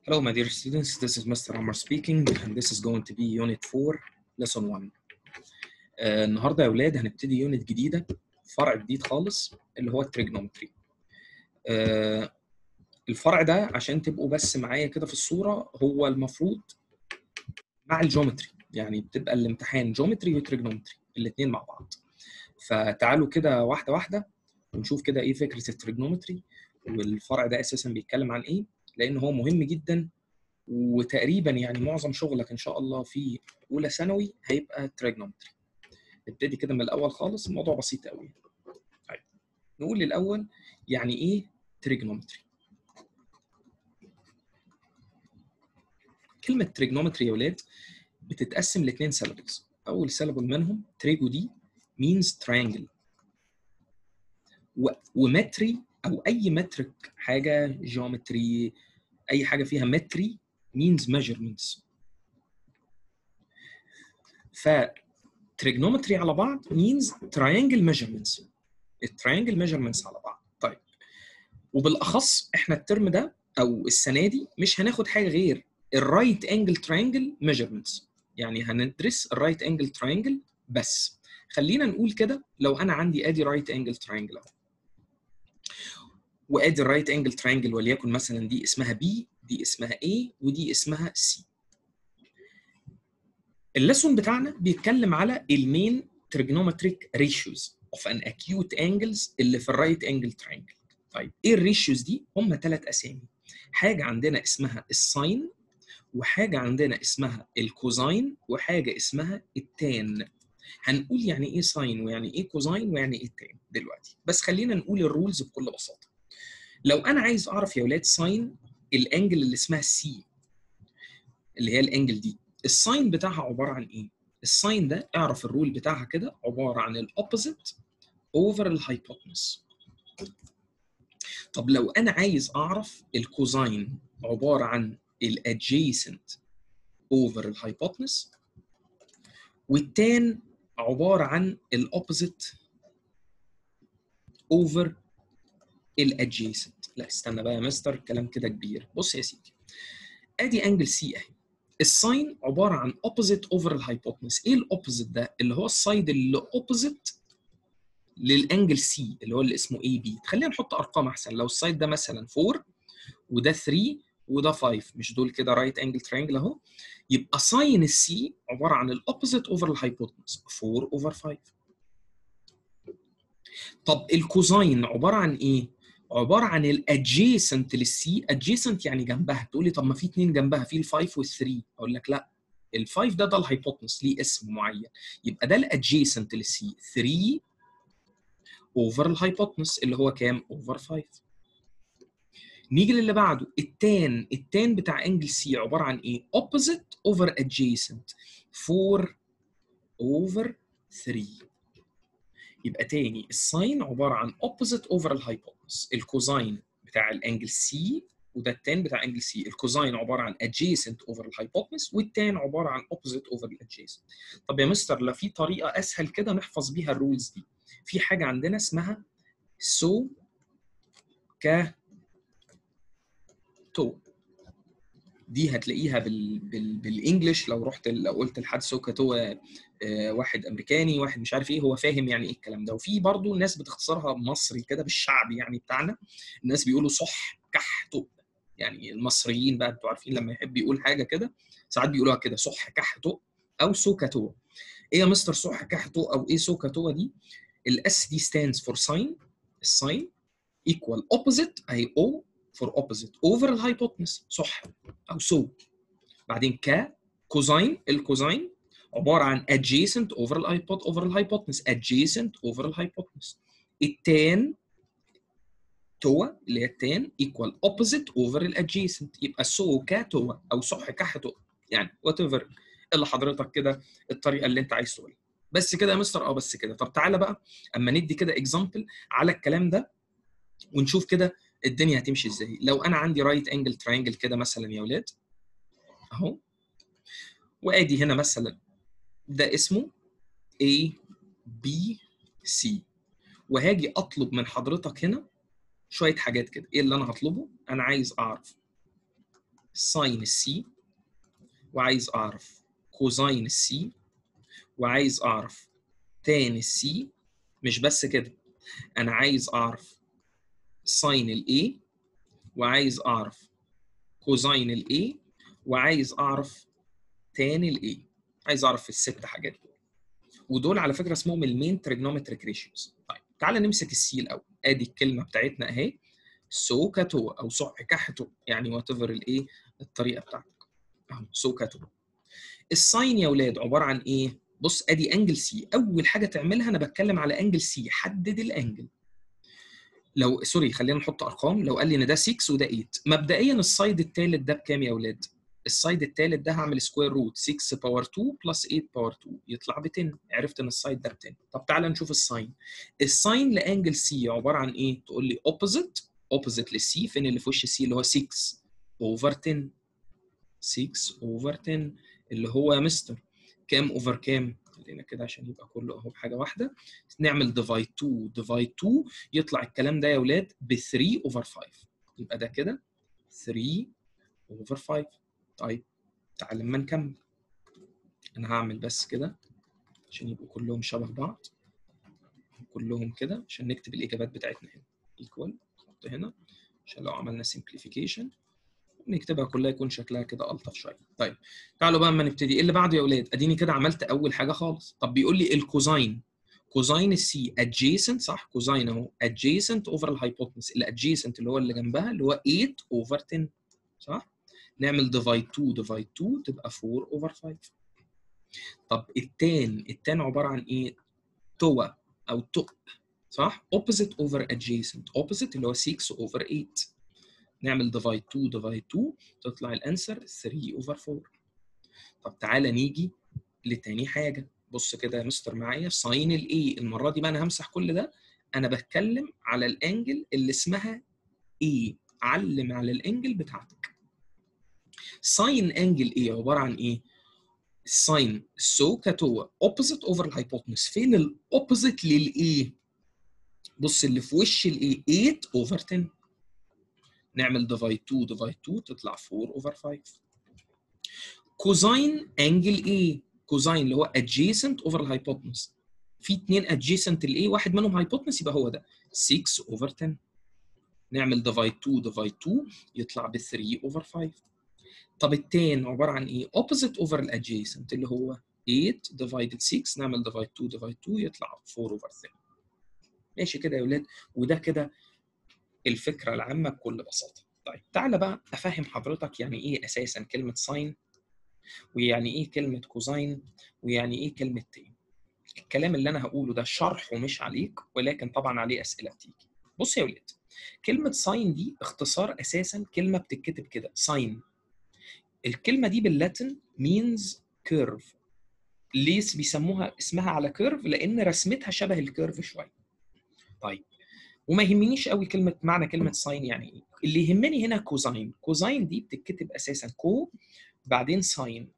Hello, my dear students. This is Mr. Amar speaking, and this is going to be Unit 4, Lesson 1. آه، النهارده يا أولاد هنبتدي يونت جديدة فرع جديد خالص اللي هو التريجنومتري. آه، الفرع ده عشان تبقوا بس معايا كده في الصورة هو المفروض مع الجيومتري يعني بتبقى الامتحان جيومتري وتريجنومتري الاثنين مع بعض. فتعالوا كده واحدة واحدة ونشوف كده ايه فكرة التريجنومتري والفرع ده اساسا بيتكلم عن ايه لان هو مهم جدا وتقريبا يعني معظم شغلك ان شاء الله في اولى ثانوي هيبقى تريجنومتري نبتدي كده من الاول خالص الموضوع بسيط قوي طيب نقول الاول يعني ايه تريجنومتري كلمه تريجنومتري يا ولاد بتتقسم لاثنين سيلابلز اول سيلابل منهم تريجو دي means triangle و- ومتري او اي مترك حاجه جيومتري اي حاجه فيها متري means measurements ف trigonometry على بعض means triangle measurements التراينجل measurements على بعض طيب وبالاخص احنا الترم ده او السنه دي مش هناخد حاجه غير الرايت انجل تراينجل measurements يعني هندرس الرايت انجل تراينجل بس خلينا نقول كده لو انا عندي ادي رايت انجل تراينجل اهو وادي الرايت انجل تراينجل وليكن مثلا دي اسمها بي دي اسمها A ودي اسمها C الليسون بتاعنا بيتكلم على المين تريجنومتريك ريشيوز اوف ان acute angles اللي في الرايت انجل تراينجل طيب ايه الريشيوز دي هم ثلاث اسامي حاجه عندنا اسمها الساين وحاجه عندنا اسمها الكوزاين وحاجه اسمها التان هنقول يعني ايه ساين ويعني ايه كوزاين ويعني ايه تان دلوقتي بس خلينا نقول الرولز بكل بساطه لو انا عايز اعرف يا ولاد ساين الانجل اللي اسمها سي اللي هي الانجل دي الساين بتاعها عباره عن ايه الساين ده اعرف الرول بتاعها كده عباره عن الاوبوزيت اوفر الهايبوتنس طب لو انا عايز اعرف الكوزاين عباره عن الادجيسنت اوفر الهايبوتنس والتان عباره عن الاوبوزيت اوفر الادجيسنت لا استنى بقى يا مستر كلام كده كبير بص يا سيدي ادي انجل سي اهي الساين عباره عن اوبوزيت اوفر الهايبوتنس ايه الاوبوزيت ده اللي هو السايد اللي اوبوزيت للانجل سي اللي هو اللي اسمه اي بي خلينا نحط ارقام احسن لو السايد ده مثلا 4 وده 3 وده 5 مش دول كده رايت انجل ترينجل اهو يبقى ساين السي عباره عن الاوبوزيت اوفر الهايبوتنس 4 اوفر 5 طب الكوزاين عباره عن ايه عباره عن الادجيسنت للسي ادجيسنت يعني جنبها تقول لي طب ما في اثنين جنبها في ال5 وال3 اقول لك لا ال5 ده ده الهايبوتنس ليه اسم معين يبقى ده الادجيسنت للسي 3 اوفر الهايبوتنس اللي هو كام اوفر 5 نيجي للي بعده التان التان بتاع انجل سي عباره عن ايه اوبوزيت اوفر ادجيسنت 4 اوفر 3 يبقى تاني الساين عباره عن اوبوزيت اوفر الهايبوتنس الكوزاين بتاع الانجل سي وده التان بتاع انجل سي الكوزاين عباره عن adjacent اوفر الهايبوتنس والتان عباره عن اوبوزيت اوفر الادجيسنت طب يا مستر لا في طريقه اسهل كده نحفظ بيها الرولز دي في حاجه عندنا اسمها سو ك تو دي هتلاقيها بال... بال... بالانجلش لو رحت لو قلت لحد سوكاتو آه، واحد امريكاني واحد مش عارف ايه هو فاهم يعني ايه الكلام ده وفي برضه ناس بتختصرها مصري كده بالشعبي يعني بتاعنا الناس بيقولوا صح كح تو يعني المصريين بقى انتوا عارفين لما يحب يقول حاجه كده ساعات بيقولوها كده صح كح تو او سوكاتو ايه يا مستر صح كح تو او ايه سوكاتو دي الاس دي stands for sign الساين equal opposite اهي او for opposite over الهايبوتنس صح او سو بعدين ك كوزاين الكوزاين عباره عن adjacent over الهايبوت over الهايبوتنس adjacent over الهايبوتنس التان توا اللي هي التان equal opposite over الادجيسنت يبقى سو ك توا او صح كح توا يعني وات ايفر اللي حضرتك كده الطريقه اللي انت عايز تقولها بس كده يا مستر اه بس كده طب تعالى بقى اما ندي كده اكزامبل على الكلام ده ونشوف كده الدنيا هتمشي ازاي لو انا عندي رايت انجل تراينجل كده مثلا يا ولاد اهو وادي هنا مثلا ده اسمه A B C وهاجي اطلب من حضرتك هنا شويه حاجات كده ايه اللي انا هطلبه انا عايز اعرف ساين السي وعايز اعرف كوزاين السي وعايز اعرف تان السي مش بس كده انا عايز اعرف ساين الاي وعايز اعرف كوزاين الاي وعايز اعرف تان الاي عايز اعرف الست حاجات دول ودول على فكره اسمهم المين تريجنومتريك ريشيوز طيب تعالى نمسك السي الاول ادي الكلمه بتاعتنا اهي سوكاتو او صحكحتو يعني وات ايفر الايه الطريقه بتاعتك اهو سوكاتو الساين يا اولاد عباره عن ايه بص ادي انجل سي اول حاجه تعملها انا بتكلم على انجل سي حدد الانجل لو سوري خلينا نحط ارقام لو قال لي ان ده 6 وده 8 مبدئيا السايد الثالث ده بكام يا اولاد السايد الثالث ده هعمل سكوير روت 6 باور 2 بلس 8 باور 2 يطلع ب 10 عرفت ان السايد ده ب 10 طب تعالى نشوف الساين الساين لانجل سي عباره عن ايه تقول لي اوبوزيت اوبوزيت للسي فين اللي في وش السي اللي هو 6 اوفر 10 6 اوفر 10 اللي هو يا مستر كام اوفر كام خلينا كده عشان يبقى كله اهو بحاجه واحده نعمل ديفايد 2 ديفايد 2 يطلع الكلام ده يا اولاد ب 3 اوفر 5 يبقى ده كده 3 اوفر 5 طيب تعال لما نكمل انا هعمل بس كده عشان يبقوا كلهم شبه بعض كلهم كده عشان نكتب الاجابات بتاعتنا هنا ايكوال نحط هنا عشان لو عملنا سمبليفيكيشن نكتبها كلها يكون شكلها كده الطف شويه طيب تعالوا بقى اما نبتدي ايه اللي بعده يا اولاد اديني كده عملت اول حاجه خالص طب بيقول لي الكوزاين كوزاين السي adjacent صح كوزاين اهو adjacent اوفر الهايبوتنس اللي adjacent اللي هو اللي جنبها اللي هو 8 اوفر 10 صح نعمل ديفايد 2 ديفايد 2 تبقى 4 اوفر 5 طب التان التان عباره عن ايه توا او تو صح opposite over adjacent opposite اللي هو 6 over 8 نعمل ديفايد 2 ديفايد 2 تطلع الانسر 3 اوفر 4 طب تعالى نيجي لتاني حاجه بص كده يا مستر معايا ساين الاي المره دي بقى انا همسح كل ده انا بتكلم على الانجل اللي اسمها اي علم على الانجل بتاعتك ساين انجل ايه عباره عن ايه الساين سو كاتوا اوبوزيت اوفر الهايبوتنس فين الاوبوزيت للايه بص اللي في وش الايه 8 اوفر 10 نعمل ديفايد 2 ديفايد 2 تطلع 4 اوفر 5 كوزاين انجل ايه كوزاين اللي هو adjacent اوفر الهايبوتنس في اثنين adjacent لايه واحد منهم هايبوتنس يبقى هو ده 6 اوفر 10 نعمل ديفايد 2 ديفايد 2 يطلع ب 3 اوفر 5 طب التان عباره عن ايه opposite اوفر الادجيسنت اللي هو 8 divided 6 نعمل ديفايد 2 ديفايد 2 يطلع 4 اوفر 3 ماشي كده يا ولاد وده كده الفكره العامه بكل بساطه طيب تعالى بقى افهم حضرتك يعني ايه اساسا كلمه ساين ويعني ايه كلمه كوزاين ويعني ايه كلمه تين الكلام اللي انا هقوله ده شرحه مش عليك ولكن طبعا عليه اسئله بتيجي بص يا ولاد كلمه ساين دي اختصار اساسا كلمه بتتكتب كده ساين الكلمه دي باللاتن means curve ليه بيسموها اسمها على كيرف لان رسمتها شبه الكيرف شويه طيب وما يهمنيش قوي كلمه معنى كلمه ساين يعني ايه اللي يهمني هنا كوزاين كوزاين دي بتتكتب اساسا كو بعدين ساين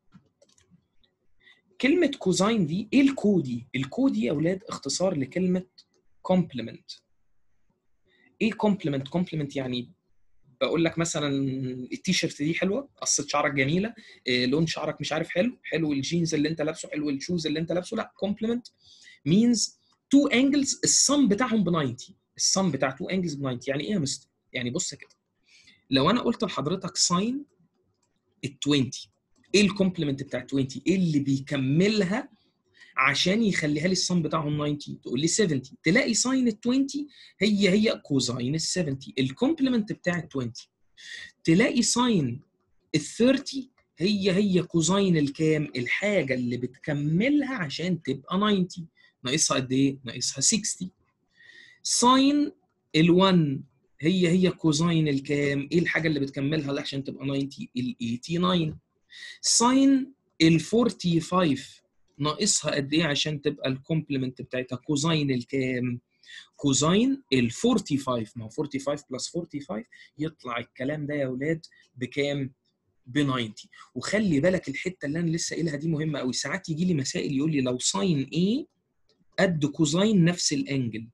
كلمه كوزاين دي ايه الكو دي الكو دي يا اولاد اختصار لكلمه كومبلمنت ايه كومبلمنت كومبلمنت يعني بقول لك مثلا التيشيرت دي حلوه قصه شعرك جميله إيه لون شعرك مش عارف حلو حلو الجينز اللي انت لابسه حلو الشوز اللي انت لابسه لا كومبلمنت مينز تو انجلز الصم بتاعهم ب 90 الصم بتاع تو انجلز ب 90 يعني ايه يا مستر يعني بص كده لو انا قلت لحضرتك ساين ال 20 ايه الكومبلمنت بتاع 20 ايه اللي بيكملها عشان يخليها لي الصم بتاعهم 90 تقول لي 70 تلاقي ساين ال 20 هي هي كوزاين ال 70 الكومبلمنت بتاع ال 20 تلاقي ساين ال 30 هي هي كوزاين الكام الحاجه اللي بتكملها عشان تبقى 90 ناقصها قد ايه ناقصها 60 ساين ال 1 هي هي كوزاين الكام ايه الحاجه اللي بتكملها عشان تبقى 90 ال 89 ساين ال 45 ناقصها قد ايه عشان تبقى الكومبلمنت بتاعتها كوزاين الكام كوزاين ال 45 ما هو 45 بلس 45 يطلع الكلام ده يا اولاد بكام ب 90 وخلي بالك الحته اللي انا لسه قايلها دي مهمه قوي ساعات يجي لي مسائل يقول لي لو ساين ايه قد كوزاين نفس الانجل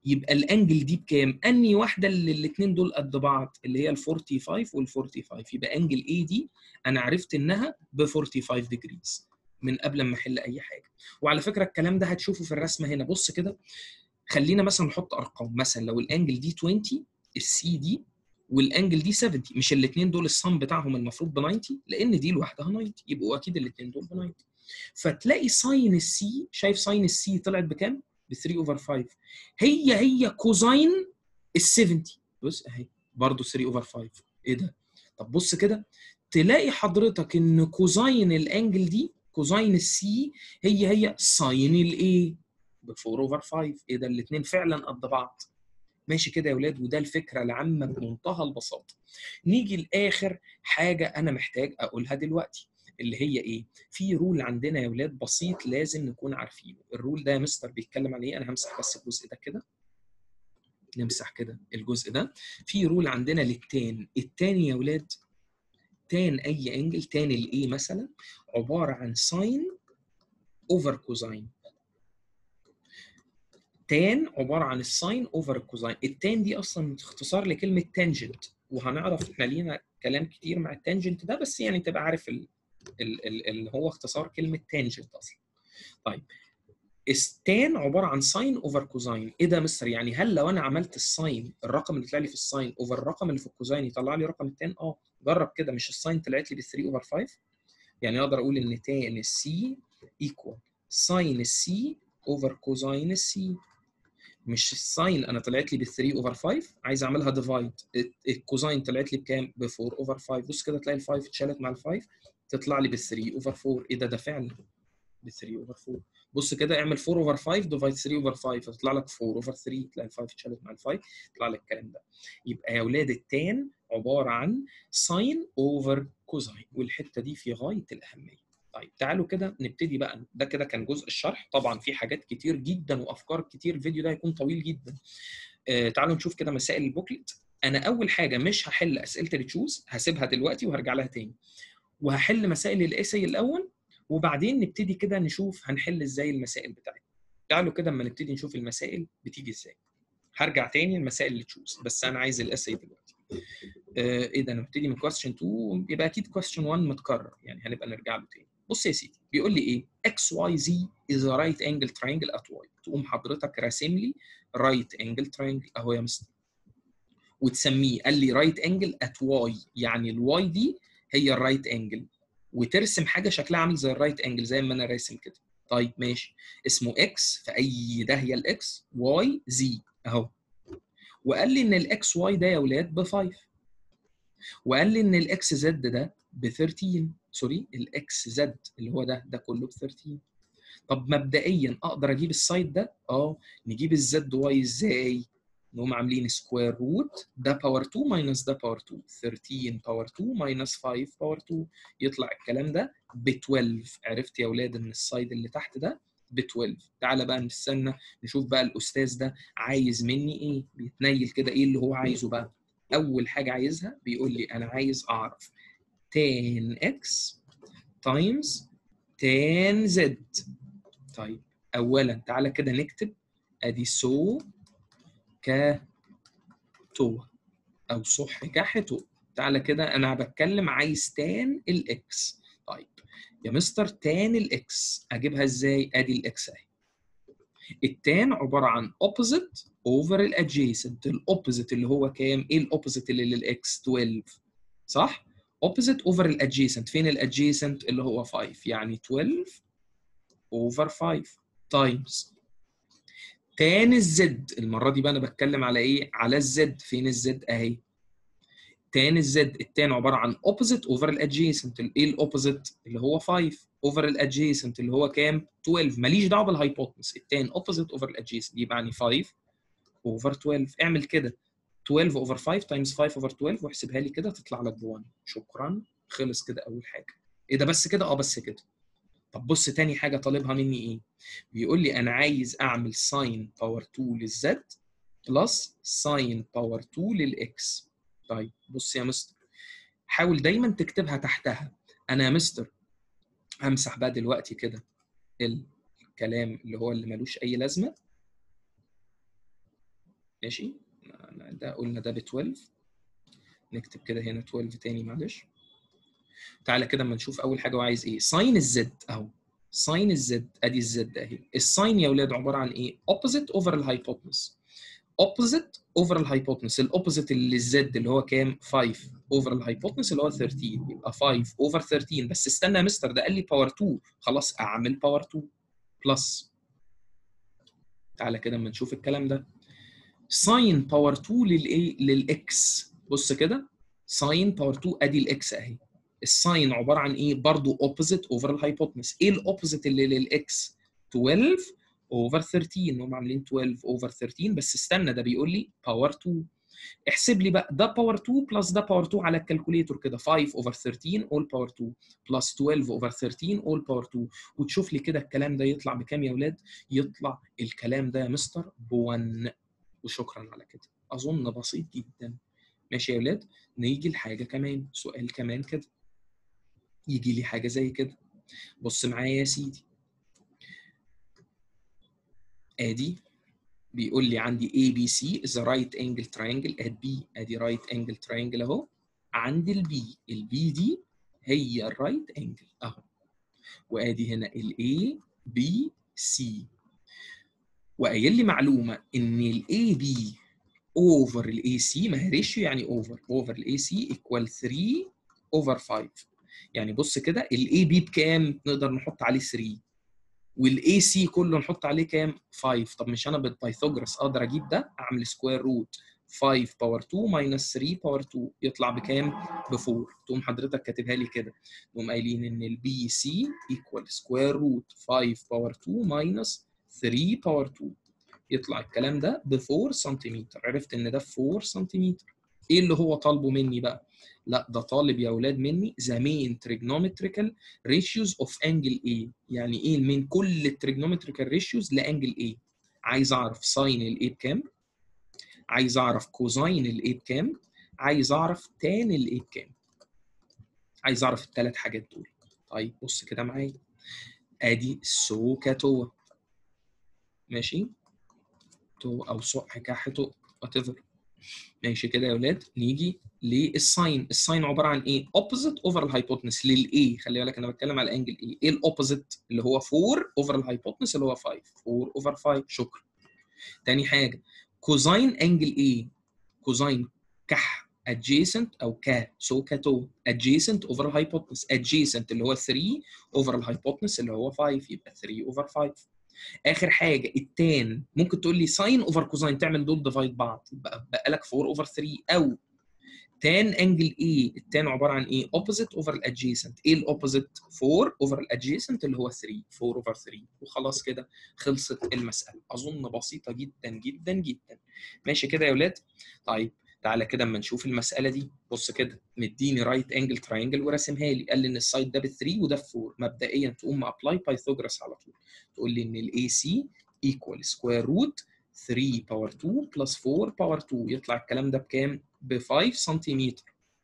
يبقى الانجل دي بكام اني واحده اللي الاثنين دول قد بعض اللي هي ال 45 وال 45 يبقى انجل اي دي انا عرفت انها ب 45 ديجريز من قبل ما احل اي حاجه وعلى فكره الكلام ده هتشوفه في الرسمه هنا بص كده خلينا مثلا نحط ارقام مثلا لو الانجل دي 20 السي دي والانجل دي 70 مش الاثنين دول الصم بتاعهم المفروض ب 90 لان دي لوحدها 90 يبقوا اكيد الاثنين دول ب 90 فتلاقي ساين السي شايف ساين السي طلعت بكام؟ ب 3 اوفر 5 هي هي كوزاين ال 70 بص اهي برضه 3 اوفر 5 ايه ده؟ طب بص كده تلاقي حضرتك ان كوزاين الانجل دي كوزاين السي هي هي ساين الايه؟ ب 4 اوفر 5 ايه ده الاثنين فعلا قد بعض ماشي كده يا ولاد وده الفكره العامه بمنتهى البساطه نيجي لاخر حاجه انا محتاج اقولها دلوقتي اللي هي ايه في رول عندنا يا ولاد بسيط لازم نكون عارفينه الرول ده يا مستر بيتكلم عن ايه انا همسح بس الجزء ده كده نمسح كده الجزء ده في رول عندنا للتان التاني يا ولاد تان اي انجل تان الايه مثلا عباره عن ساين اوفر كوزاين تان عباره عن الساين اوفر الكوزاين التان دي اصلا اختصار لكلمه تانجنت وهنعرف احنا لينا كلام كتير مع التانجنت ده بس يعني تبقى عارف ال... ال... ال... اللي هو اختصار كلمه تانجنت اصلا طيب التان عباره عن ساين اوفر كوزاين ايه ده يا مستر يعني هل لو انا عملت الساين الرقم اللي طلع لي في الساين اوفر الرقم اللي في الكوزاين يطلع لي رقم التان اه جرب كده مش الساين طلعت لي ب 3 اوفر 5 يعني اقدر اقول ان تان السي ايكوال ساين السي اوفر كوزاين السي مش الساين انا طلعت لي ب 3 اوفر 5 عايز اعملها ديفايد الكوزاين طلعت لي بكام؟ ب 4 اوفر 5 بص كده تلاقي ال 5 اتشالت مع ال 5 تطلع لي ب 3 اوفر 4 ايه ده ده فعلا ب 3 اوفر 4 بص كده اعمل 4 اوفر 5 ديفايد 3 اوفر 5 فتطلع لك 4 اوفر 3 تلاقي ال 5 اتشالت مع ال 5 يطلع لك الكلام ده يبقى يا اولاد التان عباره عن ساين اوفر كوزاين والحته دي في غايه الاهميه طيب تعالوا كده نبتدي بقى ده كده كان جزء الشرح طبعا في حاجات كتير جدا وافكار كتير الفيديو ده هيكون طويل جدا آه تعالوا نشوف كده مسائل البوكلت انا اول حاجه مش هحل اسئله التشوز هسيبها دلوقتي وهرجع لها تاني وهحل مسائل الاسي الاول وبعدين نبتدي كده نشوف هنحل ازاي المسائل بتاعتنا تعالوا كده اما نبتدي نشوف المسائل بتيجي ازاي هرجع تاني المسائل اللي تشوز بس انا عايز الاسي دلوقتي آه ايه ده انا مبتدي من كويستشن 2 يبقى اكيد كويستشن 1 متكرر يعني هنبقى نرجع له تاني بص يا سيدي بيقول لي ايه اكس واي زي از ا رايت انجل تراينجل ات واي تقوم حضرتك راسم لي رايت انجل تراينجل اهو يا مستر وتسميه قال لي رايت انجل ات واي يعني الواي دي هي الرايت انجل وترسم حاجه شكلها عامل زي الرايت انجل زي ما انا راسم كده طيب ماشي اسمه اكس في اي داهيه الاكس واي زي اهو وقال لي ان الاكس واي ده يا ولاد ب 5 وقال لي ان الاكس زد ده ب 13 سوري الاكس زد اللي هو ده ده كله ب 13 طب مبدئيا اقدر اجيب السايد ده اه نجيب الزد واي ازاي نقوم عاملين سكوير روت ده باور 2 ماينس ده باور 2 13 باور 2 ماينس 5 باور 2 يطلع الكلام ده ب 12 عرفت يا اولاد ان السايد اللي تحت ده ب 12 تعالى بقى نستنى نشوف بقى الاستاذ ده عايز مني ايه بيتنيل كده ايه اللي هو عايزه بقى اول حاجه عايزها بيقول لي انا عايز اعرف tan x times tan z طيب اولا تعالى كده نكتب ادي سو ك تو او صح كحتو تعالى كده انا بتكلم عايز تان الاكس طيب يا مستر تان الاكس اجيبها ازاي ادي الاكس اهي التان عباره عن opposite over الادجيسنت الاوبوزيت اللي هو كام ايه الاوبوزيت اللي للاكس 12 صح opposite over الادجيسنت فين الادجيسنت اللي هو 5 يعني 12 over 5 times تان الزد المره دي بقى انا بتكلم على ايه على الزد فين الزد اهي تان الزد التان عباره عن opposite over الادجيسنت ايه الاوبوزيت اللي هو 5 over الادجيسنت اللي هو كام 12 ماليش دعوه بالهايبوتنس التان opposite over الادجيسنت يبقى يعني 5 over 12 اعمل كده 12 over 5 times 5 over 12 واحسبها لي كده تطلع لك ب 1 شكرا خلص كده اول حاجه ايه ده بس كده اه بس كده طب بص تاني حاجه طالبها مني ايه بيقول لي انا عايز اعمل ساين باور 2 للزد بلس ساين باور 2 للاكس طيب بص يا مستر حاول دايما تكتبها تحتها انا يا مستر همسح بقى دلوقتي كده الكلام اللي هو اللي ملوش اي لازمه ماشي ده قلنا ده ب 12 نكتب كده هنا 12 تاني معلش تعالى كده اما نشوف اول حاجه هو عايز ايه ساين الزد اهو ساين الزد ادي الزد اهي الساين يا اولاد عباره عن ايه اوبوزيت اوفر الهايبوتنس اوبوزيت اوفر الهايبوتنس الاوبوزيت للزد اللي هو كام 5 اوفر الهايبوتنس اللي هو 13 يبقى 5 اوفر 13 بس استنى يا مستر ده قال لي باور 2 خلاص اعمل باور 2 بلس تعالى كده اما نشوف الكلام ده ساين باور 2 للايه للاكس بص كده ساين باور 2 ادي الاكس اهي الساين عباره عن ايه برضو اوبوزيت اوفر الهايبوتنس ايه الاوبوزيت اللي للاكس 12 اوفر 13 هم عاملين 12 اوفر 13 بس استنى ده بيقول لي باور 2 احسب لي بقى ده باور 2 بلس ده باور 2 على الكالكوليتور كده 5 اوفر 13 اول باور 2 بلس 12 اوفر 13 اول باور 2 وتشوف لي كده الكلام ده يطلع بكام يا اولاد يطلع الكلام ده يا مستر ب 1 وشكرا على كده اظن بسيط جدا ماشي يا اولاد نيجي لحاجه كمان سؤال كمان كده يجي لي حاجه زي كده بص معايا يا سيدي ادي بيقول لي عندي A B C is a right angle triangle at B ادي right angle triangle اهو عندي البي البي دي هي الرايت انجل اهو وادي هنا الاي بي سي وقايل لي معلومه ان الاي بي اوفر الاي سي ما هي ريشيو يعني اوفر اوفر الاي سي ايكوال 3 اوفر 5 يعني بص كده الاي بي بكام نقدر نحط عليه 3 والاي سي كله نحط عليه كام 5 طب مش انا بالبايثاغورس اقدر اجيب ده اعمل سكوير روت 5 باور 2 ماينس 3 باور 2 يطلع بكام ب 4 تقوم حضرتك كاتبها لي كده نقوم قايلين ان البي سي ايكوال سكوير روت 5 باور 2 ماينس 3 باور 2 يطلع الكلام ده ب 4 سنتيمتر عرفت ان ده 4 سنتيمتر ايه اللي هو طالبه مني بقى لا ده طالب يا اولاد مني ذا مين تريجنومتريكال ريشيوز اوف انجل A يعني ايه من كل التريجنومتريكال ريشيوز لانجل A عايز اعرف ساين الاي بكام عايز اعرف كوزاين الاي بكام عايز اعرف تان الاي بكام عايز اعرف الثلاث حاجات دول طيب بص كده معايا ادي سوكاتوا ماشي تو او سو كحتو وات ايفر ماشي كده يا اولاد نيجي للساين الساين عباره عن ايه اوبوزيت اوفر الهايبوتنس للاي خلي بالك انا بتكلم على انجل ايه ايه الاوبوزيت اللي هو 4 اوفر الهايبوتنس اللي هو 5 4 اوفر 5 شكرا تاني حاجه كوزاين انجل ايه كوزاين كح adjacent او ك سو كاتو adjacent over hypotenuse adjacent اللي هو 3 over الهايبوتنس اللي هو 5 يبقى 3 over 5 اخر حاجه التان ممكن تقول لي ساين اوفر كوزاين تعمل دول ديفايد بعض يبقى بقى لك 4 اوفر 3 او تان انجل اي التان عباره عن ايه اوبوزيت اوفر الادجيسنت ايه الاوبوزيت 4 اوفر الادجيسنت اللي هو 3 4 اوفر 3 وخلاص كده خلصت المساله اظن بسيطه جدا جدا جدا ماشي كده يا اولاد طيب تعالى كده اما نشوف المساله دي بص كده مديني رايت انجل تراينجل وراسمها لي قال لي ان السايد ده ب 3 وده ب 4 مبدئيا تقوم ابلاي بايثاغورس على طول تقول لي ان الاي سي ايكوال سكوير روت 3 باور 2 بلس 4 باور 2 يطلع الكلام ده بكام؟ ب 5 سنتيمتر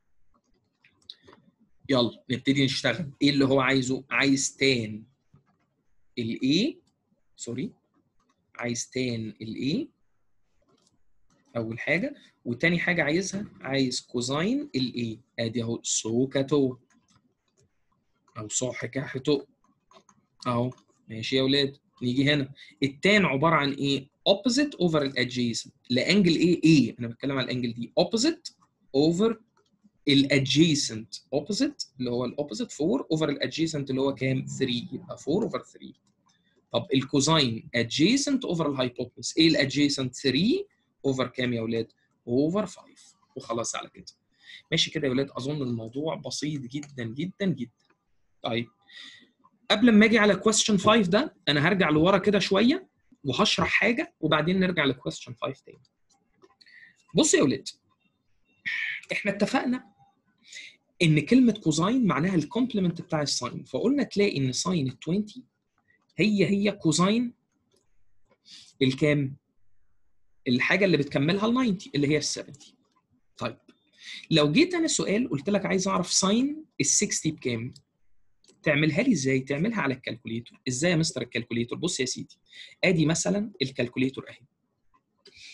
يلا نبتدي نشتغل ايه اللي هو عايزه؟ عايز تان الاي سوري عايز تان الاي اول حاجه وتاني حاجه عايزها عايز كوزاين الاي ادي اهو سوكاتو او صح كحتو اهو ماشي يا اولاد نيجي هنا التان عباره عن ايه opposite over الادجيسنت لانجل ايه ايه انا بتكلم على الانجل دي opposite over الادجيسنت opposite اللي هو الاوبوزيت 4 over الادجيسنت اللي هو كام 3 يبقى 4 over 3 طب الكوزاين adjacent over الهايبوتنس ايه الادجيسنت 3 over كام يا اولاد over 5 وخلاص على كده ماشي كده يا ولاد اظن الموضوع بسيط جدا جدا جدا طيب قبل ما اجي على question 5 ده انا هرجع لورا كده شويه وهشرح حاجه وبعدين نرجع لكويستشن 5 تاني بص يا ولاد احنا اتفقنا ان كلمه كوزاين معناها الكومبلمنت بتاع الساين فقلنا تلاقي ان ساين ال 20 هي هي كوزاين الكام الحاجه اللي بتكملها ال 90 اللي هي ال 70 طيب لو جيت انا سؤال قلت لك عايز اعرف ساين ال 60 بكام تعملها لي ازاي تعملها على الكالكوليتور ازاي يا مستر الكالكوليتور بص يا سيدي ادي مثلا الكالكوليتور اهي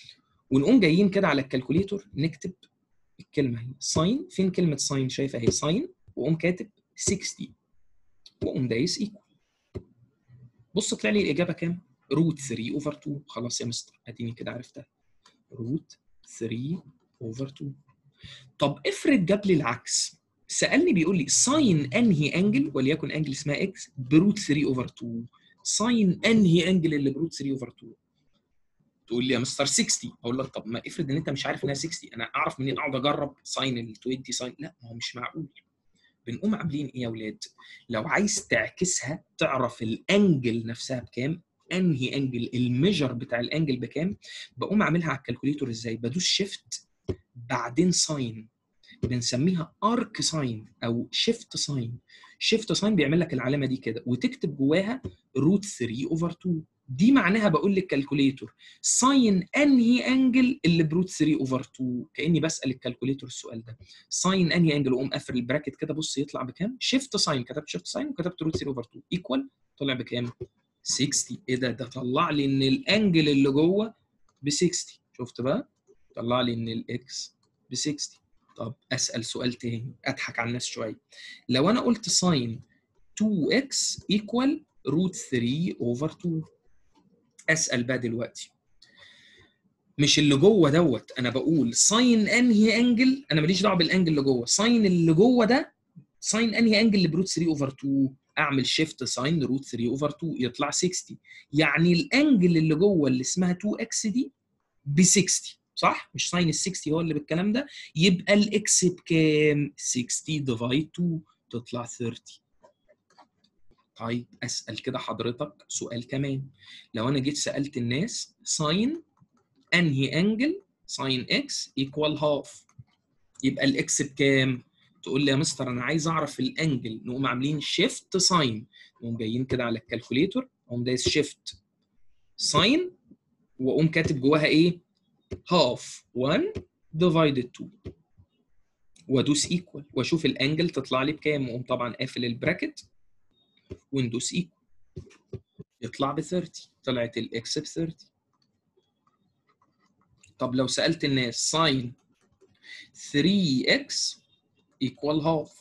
ونقوم جايين كده على الكالكوليتور نكتب الكلمه هي ساين فين كلمه ساين شايفه اهي ساين واقوم كاتب 60 واقوم دايس ايكوال بص طلع لي الاجابه كام؟ روت 3 اوفر 2 خلاص يا مستر اديني كده عرفتها روت 3 اوفر 2 طب افرض جاب لي العكس سالني بيقول لي ساين انهي انجل وليكن انجل اسمها اكس بروت 3 اوفر 2 ساين انهي انجل اللي بروت 3 اوفر 2 تقول لي يا مستر 60 اقول لك طب ما افرض ان انت مش عارف انها 60 انا اعرف منين اقعد اجرب ساين ال 20 ساين لا ما هو مش معقول بنقوم عاملين ايه يا اولاد لو عايز تعكسها تعرف الانجل نفسها بكام انهي انجل الميجر بتاع الانجل بكام بقوم اعملها على الكالكوليتور ازاي بدوس شيفت بعدين ساين بنسميها ارك ساين او شيفت ساين شيفت ساين بيعمل لك العلامه دي كده وتكتب جواها روت 3 اوفر 2 دي معناها بقول للكالكوليتور ساين انهي انجل اللي بروت 3 اوفر 2 كاني بسال الكالكوليتور السؤال ده ساين انهي انجل واقوم قافل البراكت كده بص يطلع بكام شيفت ساين كتبت شيفت ساين وكتبت روت 3 اوفر 2 ايكوال طلع بكام 60 ايه ده ده طلع لي ان الانجل اللي جوه ب 60 شفت بقى طلع لي ان الاكس ب 60 طب اسال سؤال تاني اضحك على الناس شويه لو انا قلت ساين 2x ايكوال روت 3 اوفر 2 اسال بقى دلوقتي مش اللي جوه دوت انا بقول ساين انهي انجل انا ماليش دعوه بالانجل اللي جوه ساين اللي جوه ده ساين انهي انجل اللي بروت 3 اوفر 2 اعمل شيفت ساين روت 3 اوفر 2 يطلع 60 يعني الانجل اللي جوه اللي اسمها 2 اكس دي ب 60 صح مش ساين ال 60 هو اللي بالكلام ده يبقى الاكس بكام 60 ديفايد 2 تطلع 30 طيب اسال كده حضرتك سؤال كمان لو انا جيت سالت الناس ساين انهي انجل ساين اكس ايكوال هاف يبقى الاكس بكام تقول لي يا مستر انا عايز اعرف الانجل نقوم عاملين شيفت ساين نقوم جايين كده على الكالكوليتور اقوم دايس شيفت ساين واقوم كاتب جواها ايه هاف 1 ديفايدد 2 وادوس ايكوال واشوف الانجل تطلع لي بكام واقوم طبعا قافل البراكت وندوس ايكوال يطلع ب 30 طلعت الاكس ب 30 طب لو سالت الناس ساين 3x equal half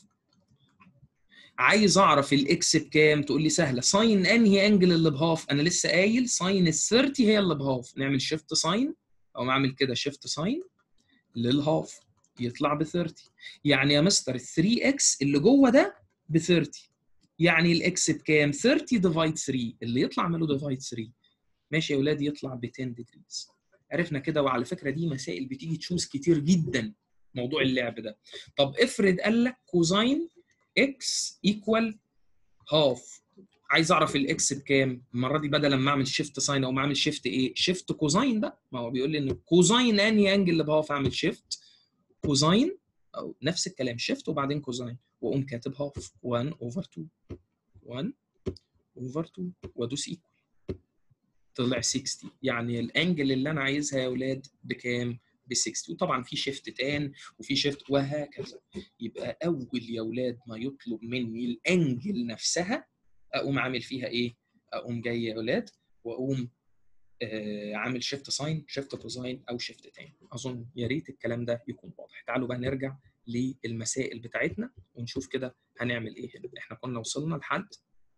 عايز اعرف الاكس بكام تقول لي سهله ساين انهي انجل اللي بهاف انا لسه قايل ساين ال 30 هي اللي بهاف نعمل شيفت ساين او اعمل كده شيفت ساين للهاف يطلع ب 30 يعني يا مستر ال 3 اكس اللي جوه ده ب 30 يعني الاكس بكام 30 ديفايد 3 اللي يطلع اعمله ديفايد 3 ماشي يا اولاد يطلع ب 10 ديجريز عرفنا كده وعلى فكره دي مسائل بتيجي تشوز كتير جدا موضوع اللعب ده طب افرض قال لك كوزاين اكس ايكوال هاف عايز اعرف الاكس بكام المره دي بدل ما اعمل شيفت ساين او ما اعمل شيفت ايه شيفت كوزاين بقى ما هو بيقول لي ان كوزاين انهي انجل اللي بهاف اعمل شيفت كوزاين او نفس الكلام شيفت وبعدين كوزاين واقوم كاتب هاف 1 اوفر 2 1 اوفر 2 وادوس ايكوال طلع 60 يعني الانجل اللي انا عايزها يا اولاد بكام ب 60 وطبعا في شيفت تان وفي شيفت وهكذا يبقى اول يا اولاد ما يطلب مني الانجل نفسها اقوم عامل فيها ايه اقوم جاي يا اولاد واقوم آه عامل شيفت ساين شيفت كوزاين او شيفت تان اظن يا ريت الكلام ده يكون واضح تعالوا بقى نرجع للمسائل بتاعتنا ونشوف كده هنعمل ايه هنا احنا كنا وصلنا لحد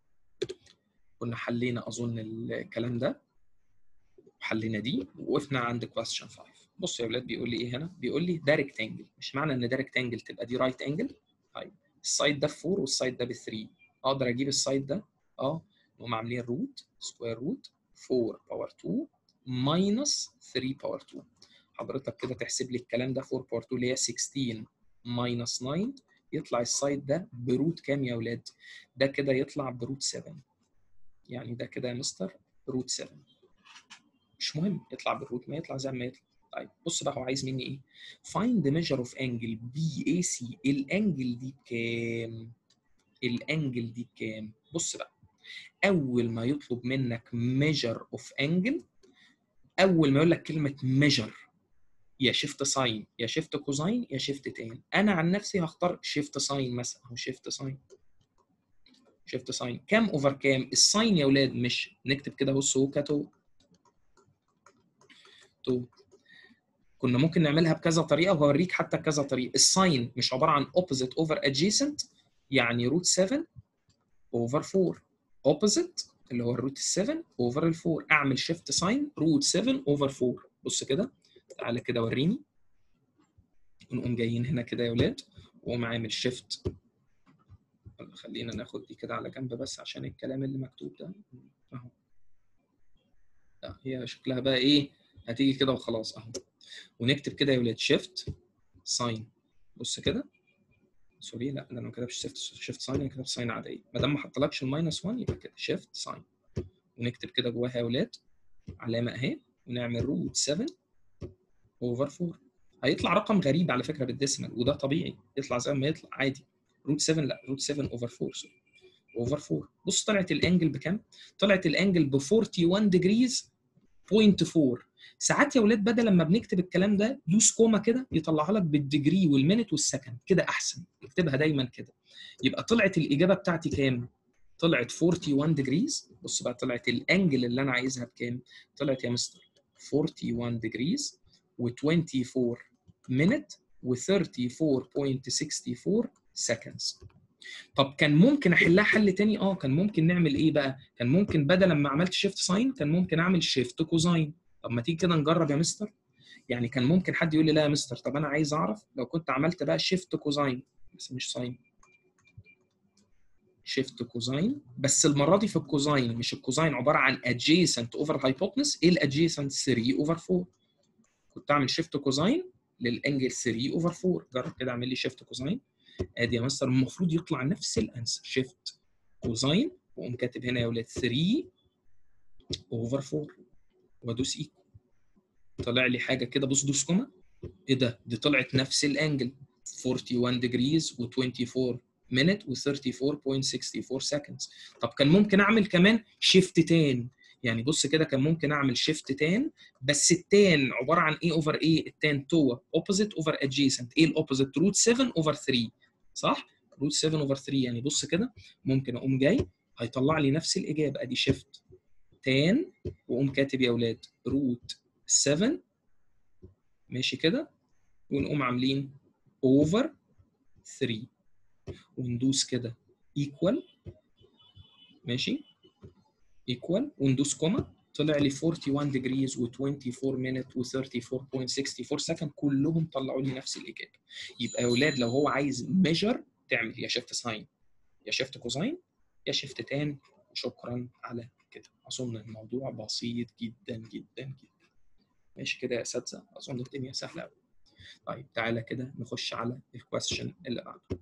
كنا حلينا اظن الكلام ده وحلينا دي ووقفنا عند كويستشن 5 بص يا اولاد بيقول لي ايه هنا بيقول لي ده ريكتانجل مش معنى ان ده ريكتانجل تبقى دي رايت انجل طيب السايد ده ب 4 والسايد ده ب 3 اقدر اجيب السايد ده اه نقوم عاملين روت سكوير روت 4 باور 2 ماينس 3 باور 2 حضرتك كده تحسب لي الكلام ده 4 باور 2 اللي هي 16 ماينس 9 يطلع السايد ده بروت كام يا اولاد؟ ده كده يطلع بروت 7 يعني ده كده يا مستر روت 7 مش مهم يطلع بالروت ما يطلع زي ما يطلع طيب بص بقى هو عايز مني ايه find the measure of angle BAC الانجل دي بكام الانجل دي بكام بص بقى اول ما يطلب منك measure of angle اول ما يقول لك كلمه measure يا شيفت ساين يا شيفت كوزاين يا شيفت تان انا عن نفسي هختار شيفت ساين مثلا او شيفت ساين شيفت ساين كام اوفر كام الساين يا اولاد مش نكتب كده بص هو كاتو 2 كنا ممكن نعملها بكذا طريقه وهوريك حتى كذا طريقه الساين مش عباره عن opposite over adjacent يعني روت 7 over 4 opposite اللي هو الروت 7 over ال 4 اعمل شيفت ساين روت 7 over 4 بص كده تعالى كده وريني ونقوم جايين هنا كده يا ولاد واقوم عامل شيفت خلينا ناخد دي كده على جنب بس عشان الكلام اللي مكتوب ده اهو لا هي شكلها بقى ايه هتيجي كده وخلاص اهو ونكتب كده يا ولاد شيفت ساين بص كده سوري لا ده انا ما كتبتش شيفت شيفت ساين انا كتبت ساين عاديه ما دام ما حطلكش الماينس 1 يبقى كده شيفت ساين ونكتب كده جواها يا ولاد علامه اهي ونعمل روت 7 اوفر 4 هيطلع رقم غريب على فكره بالديسمال وده طبيعي يطلع زي ما يطلع عادي روت 7 لا روت 7 اوفر 4 سوري اوفر 4 بص طلعت الانجل بكام؟ طلعت الانجل ب 41 ديجريز بوينت 4 ساعات يا ولاد بدل لما بنكتب الكلام ده دوس كوما كده يطلعها لك بالديجري والمينت والسكند كده احسن اكتبها دايما كده يبقى طلعت الاجابه بتاعتي كام؟ طلعت 41 ديجريز بص بقى طلعت الانجل اللي انا عايزها بكام؟ طلعت يا مستر 41 ديجريز و24 minute و34.64 seconds طب كان ممكن احلها حل تاني اه كان ممكن نعمل ايه بقى كان ممكن بدل ما عملت شيفت ساين كان ممكن اعمل شيفت كوزاين طب ما تيجي كده نجرب يا مستر يعني كان ممكن حد يقول لي لا يا مستر طب انا عايز اعرف لو كنت عملت بقى شيفت كوزاين بس مش ساين شيفت كوزاين بس المره دي في الكوزاين مش الكوزاين عباره عن adjacent over hypotenuse ايه الادجيسنت 3 اوفر 4 كنت اعمل شيفت كوزاين للانجل 3 اوفر 4 جرب كده اعمل لي شيفت كوزاين ادي يا مستر المفروض يطلع نفس الانسر شيفت كوزاين واقوم كاتب هنا يا ولاد 3 اوفر 4 وادوس ايكو طلع لي حاجه كده بص دوس كوما ايه ده دي طلعت نفس الانجل 41 ديجريز و24 minute و34.64 seconds طب كان ممكن اعمل كمان شيفت تان يعني بص كده كان ممكن اعمل شيفت تان بس التان عباره عن ايه اوفر ايه التان تو اوبوزيت اوفر ادجيسنت ايه الاوبوزيت روت 7 اوفر 3 صح روت 7 اوفر 3 يعني بص كده ممكن اقوم جاي هيطلع لي نفس الاجابه ادي شيفت تان واقوم كاتب يا اولاد روت 7 ماشي كده ونقوم عاملين اوفر 3 وندوس كده ايكوال ماشي ايكوال وندوس كوما طلع لي 41 ديجريز و24 مينت و34.64 سكند كلهم طلعوا لي نفس الاجابه يبقى يا اولاد لو هو عايز ميجر تعمل يا شيفت ساين يا شيفت كوزاين يا شيفت تان شكرا على كده اظن الموضوع بسيط جدا جدا جدا ماشي كده يا اساتذه اظن الدنيا سهله قوي طيب تعالى كده نخش على الكويستشن اللي بعده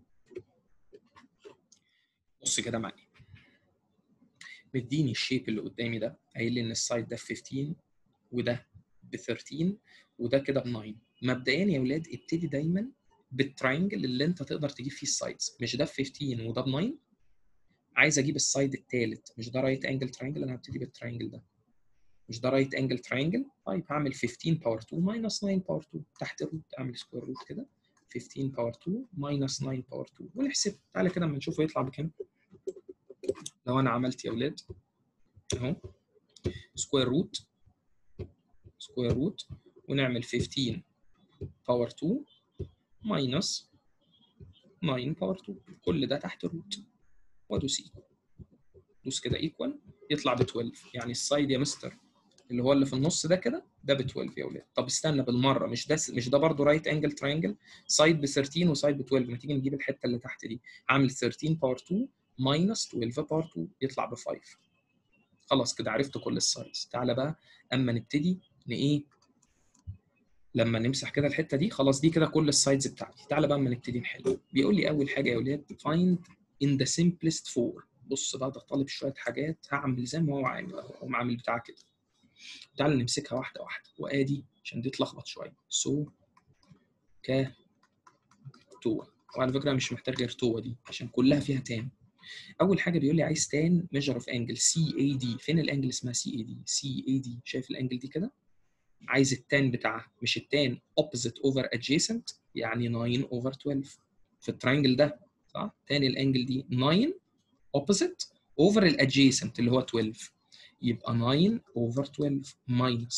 بص كده معايا مديني الشيب اللي قدامي ده قايل لي ان السايد ده ب 15 وده ب 13 وده كده ب 9 مبدئيا يا ولاد ابتدي دايما بالتراينجل اللي انت تقدر تجيب فيه السايدز مش ده ب 15 وده ب 9 عايز اجيب السايد الثالث مش ده رايت انجل تراينجل انا هبتدي بالتراينجل ده مش ده رايت انجل تراينجل طيب هعمل 15 باور 2 ماينس 9 باور 2 تحت الروت اعمل سكوير روت كده 15 باور 2 ماينس 9 باور 2 ونحسب تعالى كده اما نشوفه يطلع بكام لو انا عملت يا اولاد اهو سكوير روت سكوير روت ونعمل 15 باور 2 ماينس 9 باور 2 كل ده تحت الروت وادوس ايكوال دوس كده ايكوال يطلع ب 12 يعني السايد يا مستر اللي هو اللي في النص ده كده ده ب 12 يا اولاد طب استنى بالمره مش ده مش ده برضه رايت انجل تراينجل سايد ب 13 وسايد ب 12 ما تيجي نجيب الحته اللي تحت دي عامل 13 باور 2 ماينس 12 باور 2 يطلع ب 5 خلاص كده عرفت كل السايز تعالى بقى اما نبتدي ن ايه لما نمسح كده الحته دي خلاص دي كده كل السايدز بتاعتي تعالى بقى اما نبتدي نحل بيقول لي اول حاجه يا اولاد find in the simplest form بص بقى ده طالب شويه حاجات هعمل زي ما هو عامل اهو عامل بتاع كده تعالى نمسكها واحده واحده وادي عشان دي اتلخبط شويه سو ك تو وعلى فكره مش محتاج غير تو دي عشان كلها فيها تان اول حاجه بيقول لي عايز تان ميجر اوف انجل سي اي دي فين الانجل اسمها سي اي دي سي اي دي شايف الانجل دي كده عايز التان بتاعها مش التان اوبوزيت اوفر ادجيسنت يعني 9 اوفر 12 في التراينجل ده صح تاني الانجل دي 9 اوبوزيت اوفر الادجيسنت اللي هو 12 يبقى 9 اوفر 12 ماينس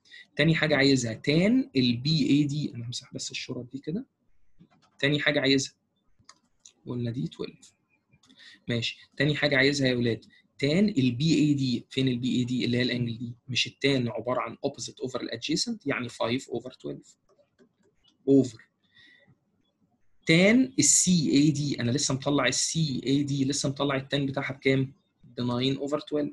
تاني حاجه عايزها تان البي اي دي انا همسح بس الشرط دي كده تاني حاجه عايزها قلنا دي 12 ماشي تاني حاجه عايزها يا ولاد تان البي اي دي فين البي اي دي اللي هي الانجل دي مش التان عباره عن اوبوزيت اوفر الادجيسنت يعني 5 اوفر 12 اوفر تان السي اي دي انا لسه مطلع السي اي دي لسه مطلع التان بتاعها بكام؟ ب 9 اوفر 12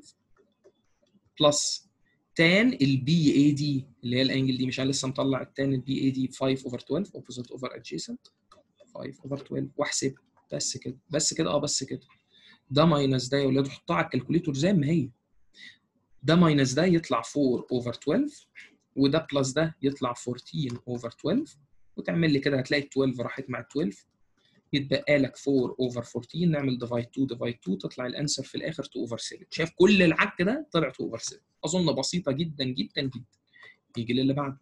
بلس تان البي اي دي اللي هي الانجل دي مش انا لسه مطلع التان البي اي دي 5 اوفر 12 اوبوزيت اوفر ادجيسنت 5 اوفر 12 واحسب بس كده بس كده اه بس كده ده ماينس ده يا ولاد حطها على الكالكوليتور زي ما هي ده ماينس ده يطلع 4 اوفر 12 وده بلس ده يطلع 14 اوفر 12 وتعمل لي كده هتلاقي 12 راحت مع 12 يتبقى لك 4 اوفر 14 نعمل ديفايد 2 ديفايد 2 تطلع الانسر في الاخر 2 اوفر 7 شايف كل العك ده طلع 2 اوفر 7 اظن بسيطه جدا جدا جدا يجي للي بعده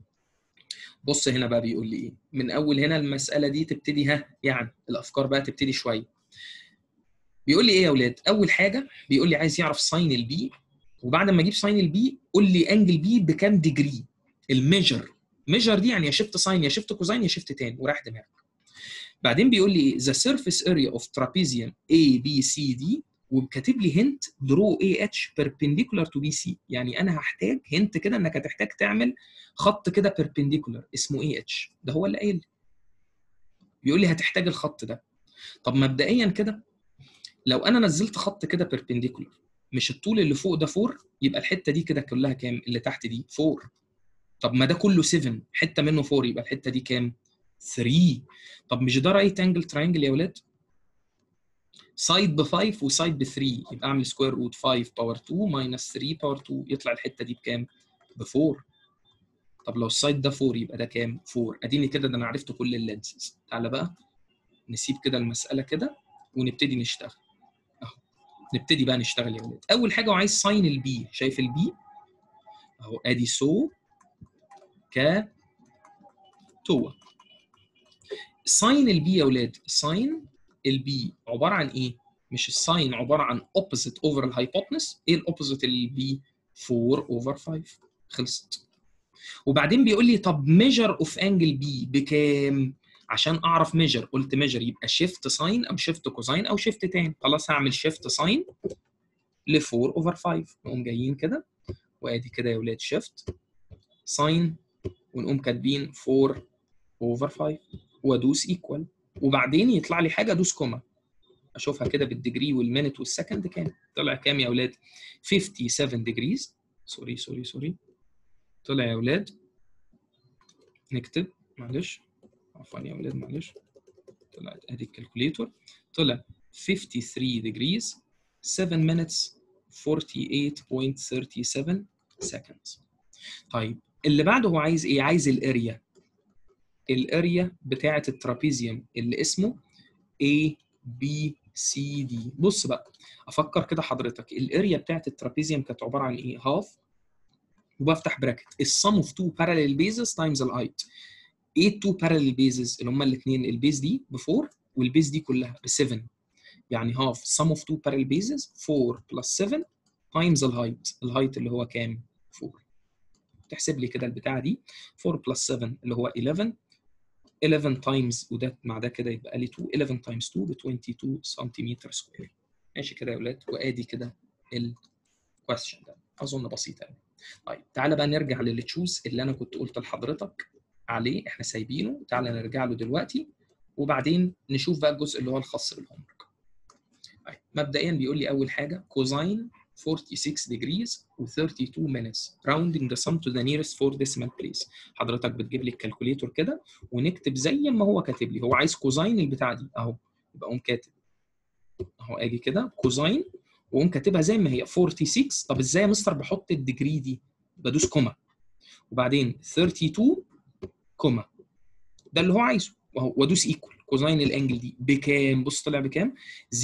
بص هنا بقى بيقول لي ايه من اول هنا المساله دي تبتدي ها يعني الافكار بقى تبتدي شويه بيقول لي ايه يا اولاد اول حاجه بيقول لي عايز يعرف ساين البي وبعد ما اجيب ساين البي قول لي انجل بي بكام ديجري الميجر ميجر دي يعني يا شيفت ساين يا شيفت كوزاين يا شيفت تان وراح دماغك بعدين بيقول لي ايه ذا سيرفيس اريا اوف ترابيزيوم اي بي سي دي وكاتب لي هنت درو اي اتش بيربنديكولار تو بي سي يعني انا هحتاج هنت كده انك هتحتاج تعمل خط كده بيربنديكولار اسمه اي اتش ده هو اللي قايل بيقول لي هتحتاج الخط ده طب مبدئيا كده لو انا نزلت خط كده بيربنديكولار مش الطول اللي فوق ده 4 يبقى الحته دي كده كلها كام اللي تحت دي 4 طب ما ده كله 7 حته منه 4 يبقى الحته دي كام 3 طب مش ده رايت انجل تراينجل يا ولاد سايد ب 5 وسايد ب 3 يبقى اعمل سكوير روت 5 باور 2 ماينس 3 باور 2 يطلع الحته دي بكام ب 4 طب لو السايد ده 4 يبقى ده كام 4 اديني كده ده انا عرفت كل اللينسز تعالى بقى نسيب كده المساله كده ونبتدي نشتغل اهو نبتدي بقى نشتغل يا ولاد اول حاجه وعايز ساين البي شايف البي اهو ادي سو ك تو ساين البي يا ولاد ساين البي عباره عن ايه مش الساين عباره عن اوبوزيت اوفر الهايبوتنس ايه الاوبوزيت للبي 4 اوفر 5 خلصت وبعدين بيقول لي طب ميجر اوف انجل بي بكام عشان اعرف ميجر قلت ميجر يبقى شيفت ساين او شيفت كوزاين او شيفت تان خلاص هعمل شيفت ساين ل 4 اوفر 5 نقوم جايين كده وادي كده يا ولاد شيفت ساين ونقوم كاتبين 4 اوفر 5 وادوس ايكوال وبعدين يطلع لي حاجه ادوس كوما اشوفها كده بالديجري والمينت والسكند كام طلع كام يا اولاد 57 ديجريز سوري سوري سوري طلع يا اولاد نكتب معلش عفوا يا اولاد معلش طلعت ادي الكالكوليتور طلع 53 degrees 7 minutes 48.37 seconds طيب اللي بعده هو عايز ايه عايز الاريا الاريا بتاعه الترابيزيوم اللي اسمه A B C D بص بقى افكر كده حضرتك الاريا بتاعه الترابيزيوم كانت عباره عن ايه هاف وبفتح براكت السم اوف تو بارallel bases تايمز الهايت ايه التو بارallel bases اللي هما الاثنين البيز دي ب 4 والبيز دي كلها ب 7 يعني هاف sum of two parallel bases 4 plus 7 times الهايت الهايت اللي هو كام 4 تحسب لي كده البتاعه دي 4 plus 7 اللي هو 11 11 times وده مع ده كده يبقى لي 2 11 times 2 ب 22 سنتيمتر سكوير ماشي كده يا ولاد وادي كده الكويستشن ده اظن بسيط قوي طيب تعالى بقى نرجع للتشوز اللي انا كنت قلت لحضرتك عليه احنا سايبينه تعالى نرجع له دلوقتي وبعدين نشوف بقى الجزء اللي هو الخاص بالهوم طيب مبدئيا بيقول لي اول حاجه كوزاين 46 degrees و 32 minutes rounding the sum to the nearest four decimal place حضرتك بتجيب لي الكالكوليتور كده ونكتب زي ما هو كاتب لي هو عايز كوزاين البتاع دي اهو يبقى قوم كاتب اهو اجي كده كوزاين واقوم كاتبها زي ما هي 46 طب ازاي يا مستر بحط الديجري دي بدوس كوما وبعدين 32 كوما ده اللي هو عايزه وادوس ايكوال كوزاين الانجل دي بكام بص طلع بكام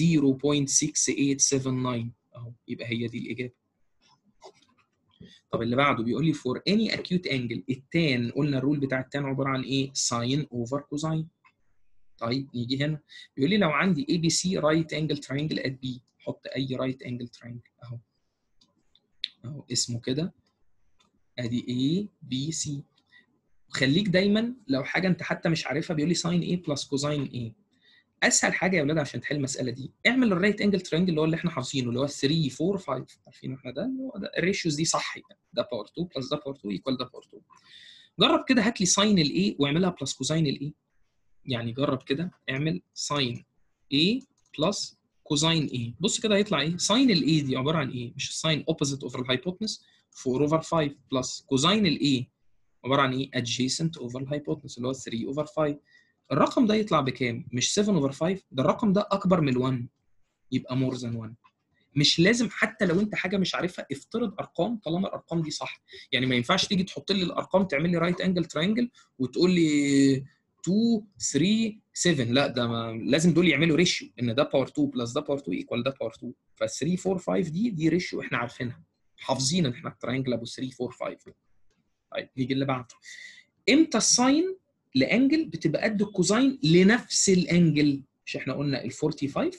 0.6879 اهو يبقى هي دي الاجابه طب اللي بعده بيقول لي فور اني اكيوت انجل التان قلنا الرول بتاع التان عباره عن ايه ساين اوفر كوزاين طيب نيجي هنا بيقول لي لو عندي اي بي سي رايت انجل تراينجل ات بي حط اي رايت انجل تراينجل اهو اهو اسمه كده ادي A B C خليك دايما لو حاجه انت حتى مش عارفها بيقول لي ساين A بلس كوزاين A اسهل حاجه يا اولاد عشان تحل المساله دي اعمل الرايت انجل ترينجل اللي هو اللي احنا حافظينه اللي هو 3 4 5 عارفين احنا ده اللي هو ده الريشيوز دي صح يعني ده باور 2 بلس ده باور 2 ايكوال ده باور 2 جرب كده هات لي ساين الاي واعملها بلس كوزاين الاي يعني جرب كده اعمل ساين A بلس كوزاين A بص كده هيطلع ايه ساين الاي دي عباره عن ايه مش الساين اوبوزيت اوفر الهايبوتنس 4 اوفر 5 بلس كوزاين الاي عباره عن ايه adjacent اوفر الهايبوتنس اللي هو 3 اوفر 5 الرقم ده يطلع بكام مش 7 اوفر 5 ده الرقم ده اكبر من 1 يبقى مور ذان 1 مش لازم حتى لو انت حاجه مش عارفها افترض ارقام طالما الارقام دي صح يعني ما ينفعش تيجي تحط لي الارقام تعمل لي رايت انجل تراينجل وتقول لي 2 3 7 لا ده ما لازم دول يعملوا ريشيو ان ده باور 2 بلس ده باور 2 ايكوال ده باور 2 ف 3 4 5 دي دي ريشيو احنا عارفينها حافظين ان احنا التراينجل ابو 3 4 5 طيب نيجي اللي بعده امتى الساين لانجل بتبقى قد الكوزاين لنفس الانجل مش احنا قلنا ال 45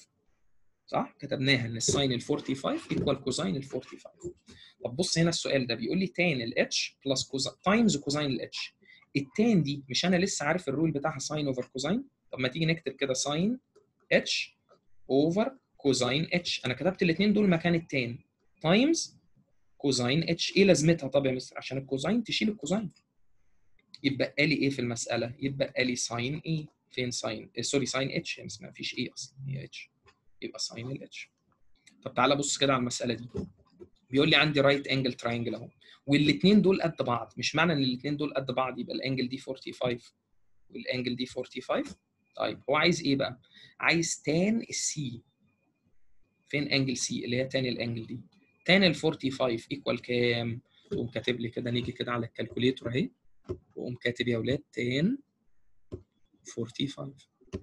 صح كتبناها ان الساين ال 45 ايكوال كوزاين ال 45 طب بص هنا السؤال ده بيقول لي تان الاتش بلس كوزاين تايمز كوزاين الاتش التان دي مش انا لسه عارف الرول بتاعها ساين اوفر كوزاين طب ما تيجي نكتب كده ساين اتش اوفر كوزاين اتش انا كتبت الاثنين دول مكان التان تايمز كوزاين اتش ايه لازمتها طب يا مستر عشان الكوزاين تشيل الكوزاين يبقى لي ايه في المساله يبقى لي ساين ايه فين ساين إيه سوري ساين اتش هي ما فيش ايه اصلا هي اتش يبقى ساين الاتش طب تعالى بص كده على المساله دي بيقول لي عندي رايت انجل تراينجل اهو والاثنين دول قد بعض مش معنى ان الاثنين دول قد بعض يبقى الانجل دي 45 والانجل دي 45 طيب هو عايز ايه بقى عايز تان السي فين انجل سي اللي هي تاني الانجل دي تان ال 45 ايكوال كام تقوم كاتب لي كده نيجي كده على الكالكوليتور اهي واقوم كاتب يا اولاد تان 45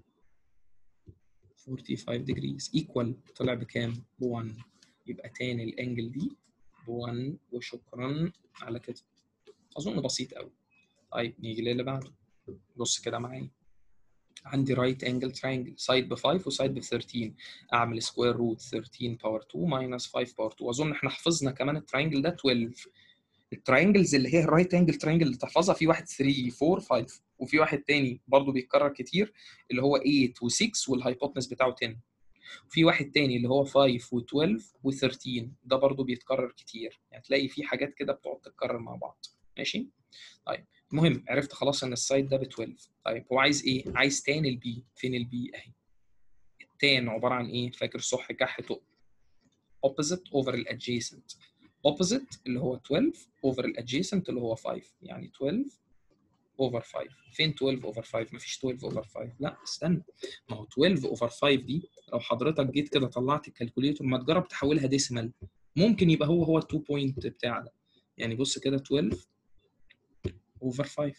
45 degrees equal طلع بكام؟ ب 1 يبقى تاني الانجل دي ب 1 وشكرا على كده اظن بسيط قوي طيب نيجي للي بعده بص كده معايا عندي رايت انجل تراينجل سايد ب 5 وسايد ب 13 اعمل سكوير روت 13 باور 2 ماينس 5 باور 2 واظن احنا حفظنا كمان التراينجل ده 12 التراينجلز اللي هي الرايت انجل تراينجل اللي تحفظها في واحد 3 4 5 وفي واحد تاني برضه بيتكرر كتير اللي هو 8 و6 والهايبوتنس بتاعه 10 وفي واحد تاني اللي هو 5 و12 و13 ده برضه بيتكرر كتير يعني تلاقي في حاجات كده بتقعد تتكرر مع بعض ماشي طيب المهم عرفت خلاص ان السايد ده ب 12 طيب هو عايز ايه عايز تان البي فين البي اهي التان عباره عن ايه فاكر صح كح تق opposite over الادجيسنت opposite اللي هو 12 over الادجيسنت اللي هو 5 يعني 12 اوفر 5 فين 12 اوفر 5 مفيش 12 اوفر 5 لا استنى ما هو 12 اوفر 5 دي لو حضرتك جيت كده طلعت الكالكوليتور ما تجرب تحولها ديسيمال ممكن يبقى هو هو ال 2 بوينت بتاع ده يعني بص كده 12 اوفر 5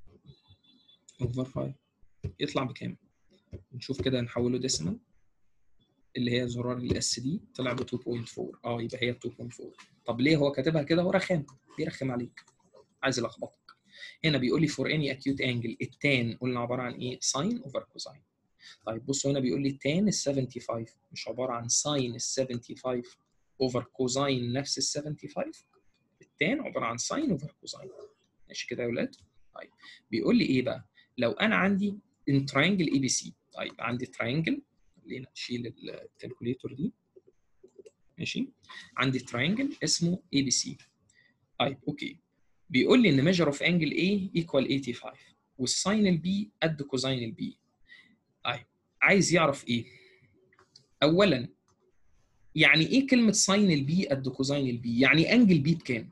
اوفر 5 يطلع بكام نشوف كده نحوله ديسيمال اللي هي زرار الاس دي طلع ب 2.4 اه يبقى هي 2.4 طب ليه هو كاتبها كده هو رخام بيرخم عليك عايز يلخبطك هنا بيقول لي فور اني اكيوت انجل التان قلنا عباره عن ايه ساين اوفر كوزاين طيب بصوا هنا بيقول لي تان ال 75 مش عباره عن ساين ال 75 اوفر كوزاين نفس ال 75 التان عباره عن ساين اوفر كوزاين ماشي كده يا ولاد طيب بيقول لي ايه بقى لو انا عندي ان تراينجل اي بي سي طيب عندي تراينجل خلينا نشيل الكالكوليتور دي ماشي عندي تراينجل اسمه اي بي سي طيب اوكي بيقول لي ان ميجر اوف انجل A ايكوال 85 والساين البي قد كوزاين البي طيب عايز يعرف ايه اولا يعني ايه كلمه ساين البي قد كوزاين البي يعني انجل بي بكام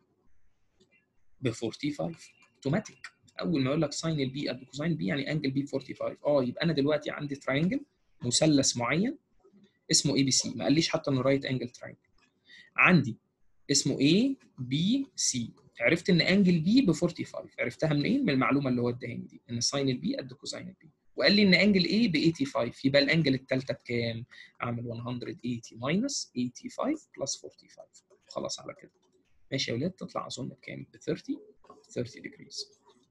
ب 45 اوتوماتيك اول ما يقول لك ساين البي قد كوزاين البي يعني انجل بي ب 45 اه يبقى انا دلوقتي عندي تراينجل مثلث معين اسمه اي بي سي ما قاليش حتى انه رايت انجل تراينجل عندي اسمه اي بي سي عرفت ان انجل بي ب 45 عرفتها منين؟ من المعلومه اللي هو اداهاني دي ان ساين البي قد كوزاين البي وقال لي ان انجل اي ب 85 يبقى الانجل الثالثه بكام؟ اعمل 180 ماينس 85 بلس 45 خلاص على كده ماشي يا ولاد تطلع اظن بكام؟ ب 30 30 degrees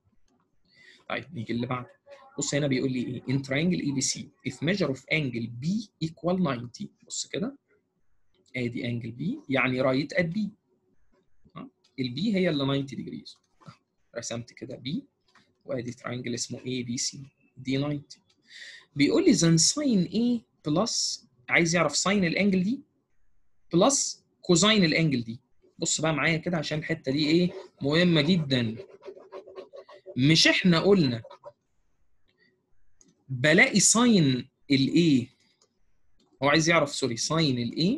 طيب نيجي اللي بعده بص هنا بيقول لي ايه؟ in triangle ABC if measure of angle B equal 90 بص كده ادي انجل B يعني رايت at B البي هي اللي 90 ديجريز رسمت كده بي وادي تراينجل اسمه اي بي سي دي 90 بيقول لي then sin A بلس عايز يعرف ساين الانجل دي بلس كوزاين الانجل دي بص بقى معايا كده عشان الحته دي ايه مهمه جدا مش احنا قلنا بلاقي ساين الايه هو عايز يعرف سوري ساين الايه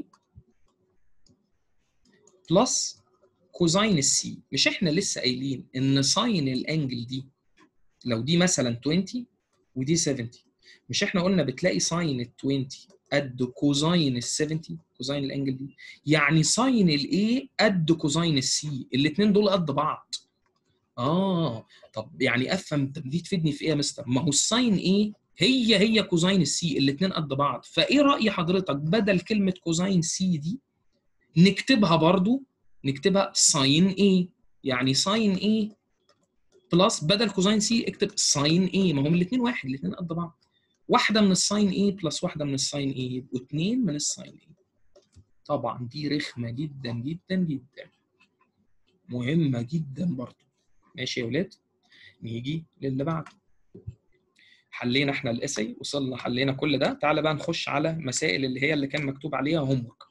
بلس كوزاين السي مش احنا لسه قايلين ان ساين الانجل دي لو دي مثلا 20 ودي 70 مش احنا قلنا بتلاقي ساين ال 20 قد كوزاين ال 70 كوزاين الانجل دي يعني ساين الاي قد كوزاين السي الاثنين دول قد بعض اه طب يعني افهم طب دي تفيدني في ايه يا مستر ما هو الساين ايه هي هي كوزاين السي الاثنين قد بعض فايه راي حضرتك بدل كلمه كوزاين سي دي نكتبها برضو نكتبها ساين ايه يعني ساين ايه بلس بدل كوزاين سي اكتب ساين ايه ما هم الاثنين واحد الاثنين قد بعض واحده من الساين ايه بلس واحده من الساين ايه يبقوا اثنين من الساين ايه طبعا دي رخمه جدا جدا جدا مهمه جدا برضو ماشي يا ولاد نيجي للي بعده حلينا احنا الاسي وصلنا حلينا كل ده تعالى بقى نخش على مسائل اللي هي اللي كان مكتوب عليها هوم ورك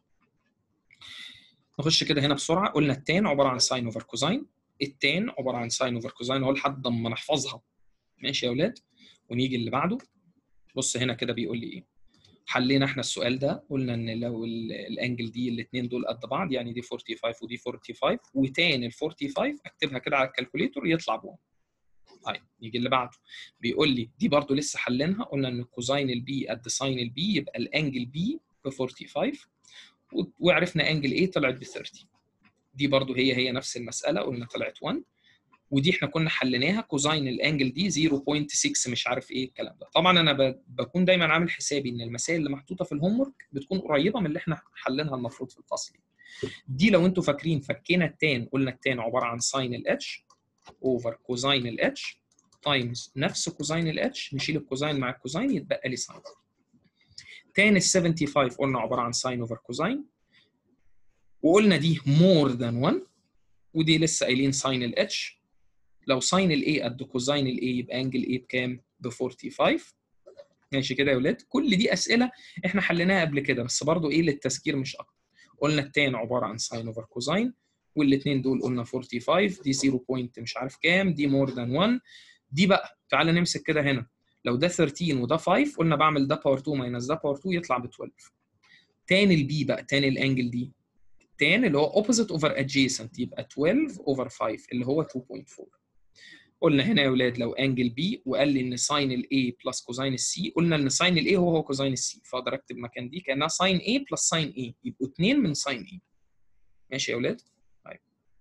نخش كده هنا بسرعه قلنا التان عباره عن ساين اوفر كوزاين التان عباره عن ساين اوفر كوزاين اهو لحد ما نحفظها ماشي يا ولاد ونيجي اللي بعده بص هنا كده بيقول لي ايه حلينا احنا السؤال ده قلنا ان لو الانجل دي الاثنين دول قد بعض يعني دي 45 ودي 45 وتان ال 45 اكتبها كده على الكالكوليتور يطلع ب 1 طيب نيجي اللي بعده بيقول لي دي برضو لسه حلينها قلنا ان كوزاين البي قد ساين البي يبقى الانجل بي ب 45 وعرفنا انجل ايه طلعت ب 30 دي برضو هي هي نفس المساله قلنا طلعت 1 ودي احنا كنا حليناها كوزاين الانجل دي 0.6 مش عارف ايه الكلام ده طبعا انا بكون دايما عامل حسابي ان المسائل اللي محطوطه في الهوم ورك بتكون قريبه من اللي احنا حلينها المفروض في الفصل دي لو انتوا فاكرين فكينا التان قلنا التان عباره عن ساين الاتش اوفر كوزاين الاتش تايمز نفس كوزاين الاتش نشيل الكوزاين مع الكوزاين يتبقى لي ساين تان ال 75 قلنا عباره عن ساين اوفر كوزاين وقلنا دي مور ذان 1 ودي لسه قايلين ساين الاتش لو ساين الاي قد كوزاين الاي يبقى انجل اي بكام؟ ب 45 ماشي كده يا ولاد كل دي اسئله احنا حليناها قبل كده بس برضو ايه للتذكير مش اكتر قلنا التان عباره عن ساين اوفر كوزاين والاثنين دول قلنا 45 دي 0 بوينت مش عارف كام دي مور ذان 1 دي بقى تعالى نمسك كده هنا لو ده 13 وده 5 قلنا بعمل ده باور 2 ماينس ده باور 2 يطلع ب 12 تان البي بقى تان الانجل دي تان اللي هو اوبوزيت اوفر ادجيسنت يبقى 12 اوفر 5 اللي هو 2.4 قلنا هنا يا اولاد لو انجل بي وقال لي ان ساين الاي بلس كوزاين السي قلنا ان ساين الاي هو هو كوزاين السي فاقدر اكتب مكان دي كانها ساين اي بلس ساين اي يبقوا اثنين من ساين اي ماشي يا اولاد طيب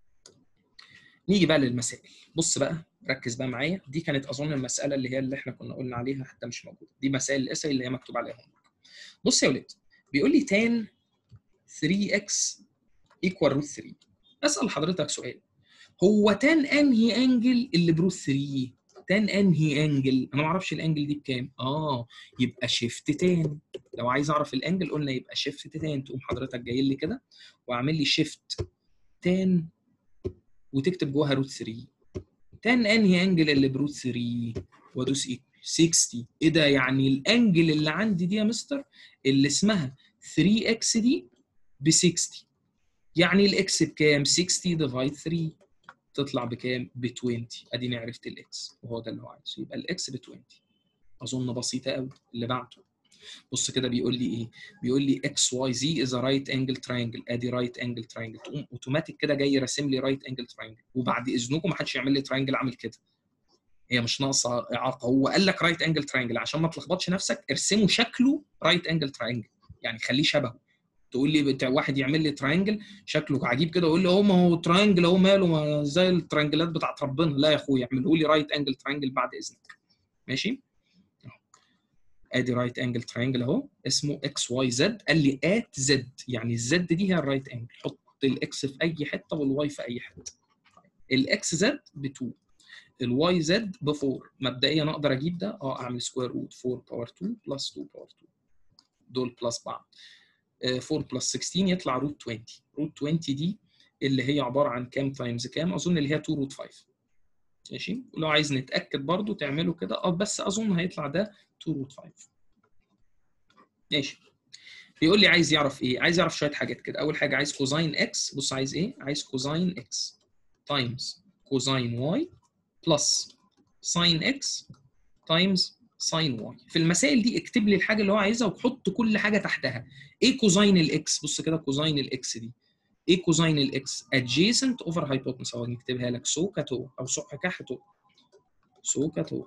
نيجي بقى للمسائل بص بقى ركز بقى معايا دي كانت اظن المساله اللي هي اللي احنا كنا قلنا عليها حتى مش موجوده دي مسائل الاسئله اللي هي مكتوب عليها هون بص يا اولاد بيقول لي tan 3x equal root 3 اسال حضرتك سؤال هو تان انهي انجل اللي بروت 3 تان انهي انجل انا ما اعرفش الانجل دي بكام اه يبقى شيفت تان لو عايز اعرف الانجل قلنا يبقى شيفت تان تقوم حضرتك جاي لي كده واعمل لي شيفت تان وتكتب جواها روت 3 تان انهي انجل اللي بروت 3 وادوس ايه 60 ايه ده يعني الانجل اللي عندي دي يا مستر اللي اسمها 3 اكس دي ب 60 يعني الاكس بكام 60 ديفايد 3 تطلع بكام؟ ب 20 اديني عرفت الاكس وهو ده اللي هو عايزه يبقى الاكس ب 20 اظن بسيطه قوي اللي بعده بص كده بيقول لي ايه؟ بيقول لي اكس واي زي از رايت انجل تراينجل ادي رايت انجل تراينجل تقوم اوتوماتيك كده جاي راسم لي رايت انجل تراينجل وبعد اذنكم ما حدش يعمل لي تراينجل عامل كده هي مش ناقصه اعاقه هو قال لك رايت انجل تراينجل عشان ما تلخبطش نفسك ارسمه شكله رايت انجل تراينجل يعني خليه شبهه تقول لي بتاع واحد يعمل لي تراينجل شكله عجيب كده يقول لي هو ما هو تراينجل اهو ماله زي التراينجلات بتاعت ربنا لا يا اخويا اعمله لي رايت انجل تراينجل بعد اذنك ماشي ادي رايت انجل تراينجل اهو اسمه اكس واي زد قال لي ات زد يعني الزد دي هي الرايت انجل حط الاكس في اي حته والواي في اي حته الاكس زد ب 2 الواي زد ب 4 مبدئيا اقدر اجيب ده اه اعمل سكوير روت 4 باور 2 بلس 2 باور 2 دول بلس بعض 4 بلس 16 يطلع روت 20 روت 20 دي اللي هي عباره عن كام تايمز كام اظن اللي هي 2 روت 5 ماشي ولو عايز نتاكد برضو تعمله كده اه بس اظن هيطلع ده 2 روت 5 ماشي بيقول لي عايز يعرف ايه عايز يعرف شويه حاجات كده اول حاجه عايز كوزاين اكس بص عايز ايه عايز كوزاين اكس تايمز كوزاين واي بلس ساين اكس تايمز ساين واي في المسائل دي اكتب لي الحاجه اللي هو عايزها وحط كل حاجه تحتها ايه كوزاين الاكس بص كده كوزاين الاكس دي ايه كوزاين الاكس adjacent over hypotenuse اهو نكتبها لك سو كاتو او سو كحتو سو كاتو